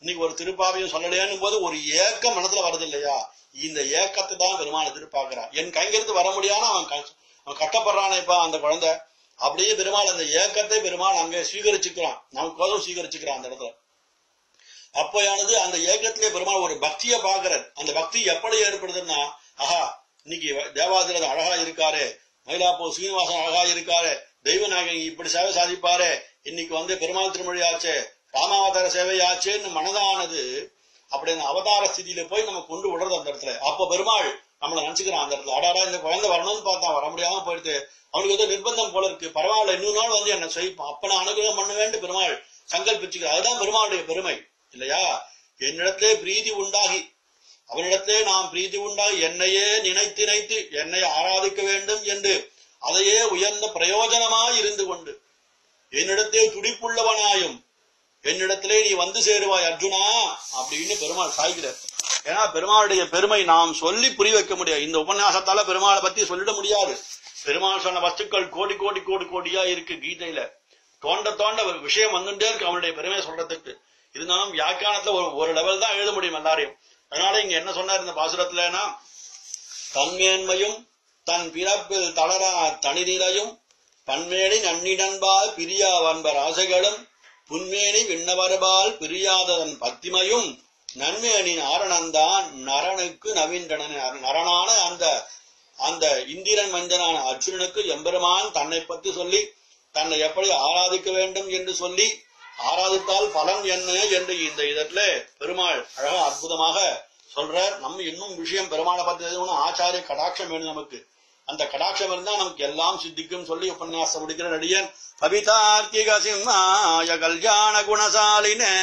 இன்னைக்கு ஒரு திருப்பாவையும் சொல்லலையான்னு போது ஒரு ஏக்கம் மனசுல வருது இல்லையா இந்த ஏக்கத்தை தான் பெருமாள் எதிர்பார்க்கிறான் என் கைங்கிருந்து வர முடியாம அவன் க- அவன் கட்டப்படுறானேப்பா அந்த குழந்தை அப்படியே பெருமாள் அந்த ஏக்கத்தை பெருமாள் அங்க ஸ்வீகரிச்சுக்கிறான் நமக்கோசம் ஸ்வீகரிச்சுக்கிறான் அந்த இடத்துல அப்போயானது அந்த ஏக்கத்திலே பெருமாள் ஒரு பக்தியை பார்க்கிறார் அந்த பக்தி எப்படி ஏற்படுதுன்னா ஆஹா இன்னைக்கு தேவாதிரத அழகா இருக்காரு மயிலாப்பூர் சீனிவாசன் அழகா இருக்காரு தெய்வநாயகன் இப்படி சேவை சாதிப்பாரு இன்னைக்கு வந்து பெருமாள் திருமொழி ஆச்சே ராமாவதார சேவை ஆச்சேன்னு மனதானது அப்படி அந்த அவதார ஸ்திதியில போய் நம்ம கொண்டு விடுறது அந்த இடத்துல அப்ப பெருமாள் நம்மளை நினைச்சுக்கிறான் அந்த இடத்துல அடாடா இந்த குழந்தை வரணும்னு பார்த்தா வர முடியாம போயிடுது அவனுக்கு ஏதோ நிர்பந்தம் போல இருக்கு பரவாயில்ல இன்னொரு நாள் வந்து என்ன செய்ப்பான் அப்ப நான் அனுகிரகம் பண்ணுவேன்ட்டு பெருமாள் சங்கல்பிச்சுக்கிறார் அதுதான் பெருமாளுடைய பெருமை இல்லையா என்னிடத்திலே பிரீதி உண்டாகி அவனிடத்திலே நாம் பிரீதி உண்டாகி என்னையே நினைத்து நினைத்து என்னை ஆராதிக்க வேண்டும் என்று அதையே உயர்ந்த பிரயோஜனமாய் இருந்து கொண்டு என்னிடத்தே துடிப்புள்ளவனாயும் என்னிடத்திலே நீ வந்து சேருவாய் அர்ஜுனா அப்படின்னு பெருமாள் சாய்கிறார் ஏன்னா பெருமாளுடைய பெருமை நாம் சொல்லி புரிய வைக்க முடியாது இந்த உபன்யாசத்தால பெருமாளை பத்தி சொல்லிட முடியாது பெருமாள் சொன்ன வஸ்துக்கள் கோடி கோடி கோடி கோடியா இருக்கு கீதையில தோண்ட தோண்ட ஒரு விஷயம் வந்துட்டே இருக்கு அவனுடைய பெருமையை சொல்றதுக்கு இருந்தாலும் வியாக்கியானத்துல ஒரு ஒரு லெவல் தான் எழுத முடியும் எல்லாரையும் அதனால இங்க என்ன சொன்னார் இந்த பாசுரத்துலனா தன்மேன்மையும் தன் பிறப்பில் தளரா தனிநிலையும் பன்மேனி நன்னிடன்பால் பிரியா வன்பர் ஆசைகளும் புன்மேனி விண்ணவர்பால் பிரியாததன் பத்திமையும் நன்மேனின் ஆரணந்தான் நரனுக்கு நவீன்றன நரனான அந்த அந்த இந்திரன் மஞ்சனான அர்ஜுனனுக்கு எம்பெருமான் தன்னை பற்றி சொல்லி தன்னை எப்படி ஆராதிக்க வேண்டும் என்று சொல்லி ஆராதித்தால் பலன் என்ன என்று இந்த இதத்துல பெருமாள் அழகா அற்புதமாக சொல்றார் நம்ம இன்னும் விஷயம் பெருமாளை பத்தி எதுவும் ஆச்சாரிய கடாட்சம் வேணும் நமக்கு அந்த கடாட்சம் இருந்தா நமக்கு எல்லாம் சித்திக்கும் சொல்லி உபன்யாசம் முடிக்கிற நடிகன் கவிதார்க்கிக சிம்மாய கல்யாண குணசாலினே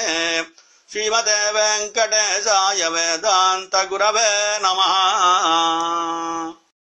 ஸ்ரீமதே வெங்கடேசாய வேதாந்த குரவே நமஹா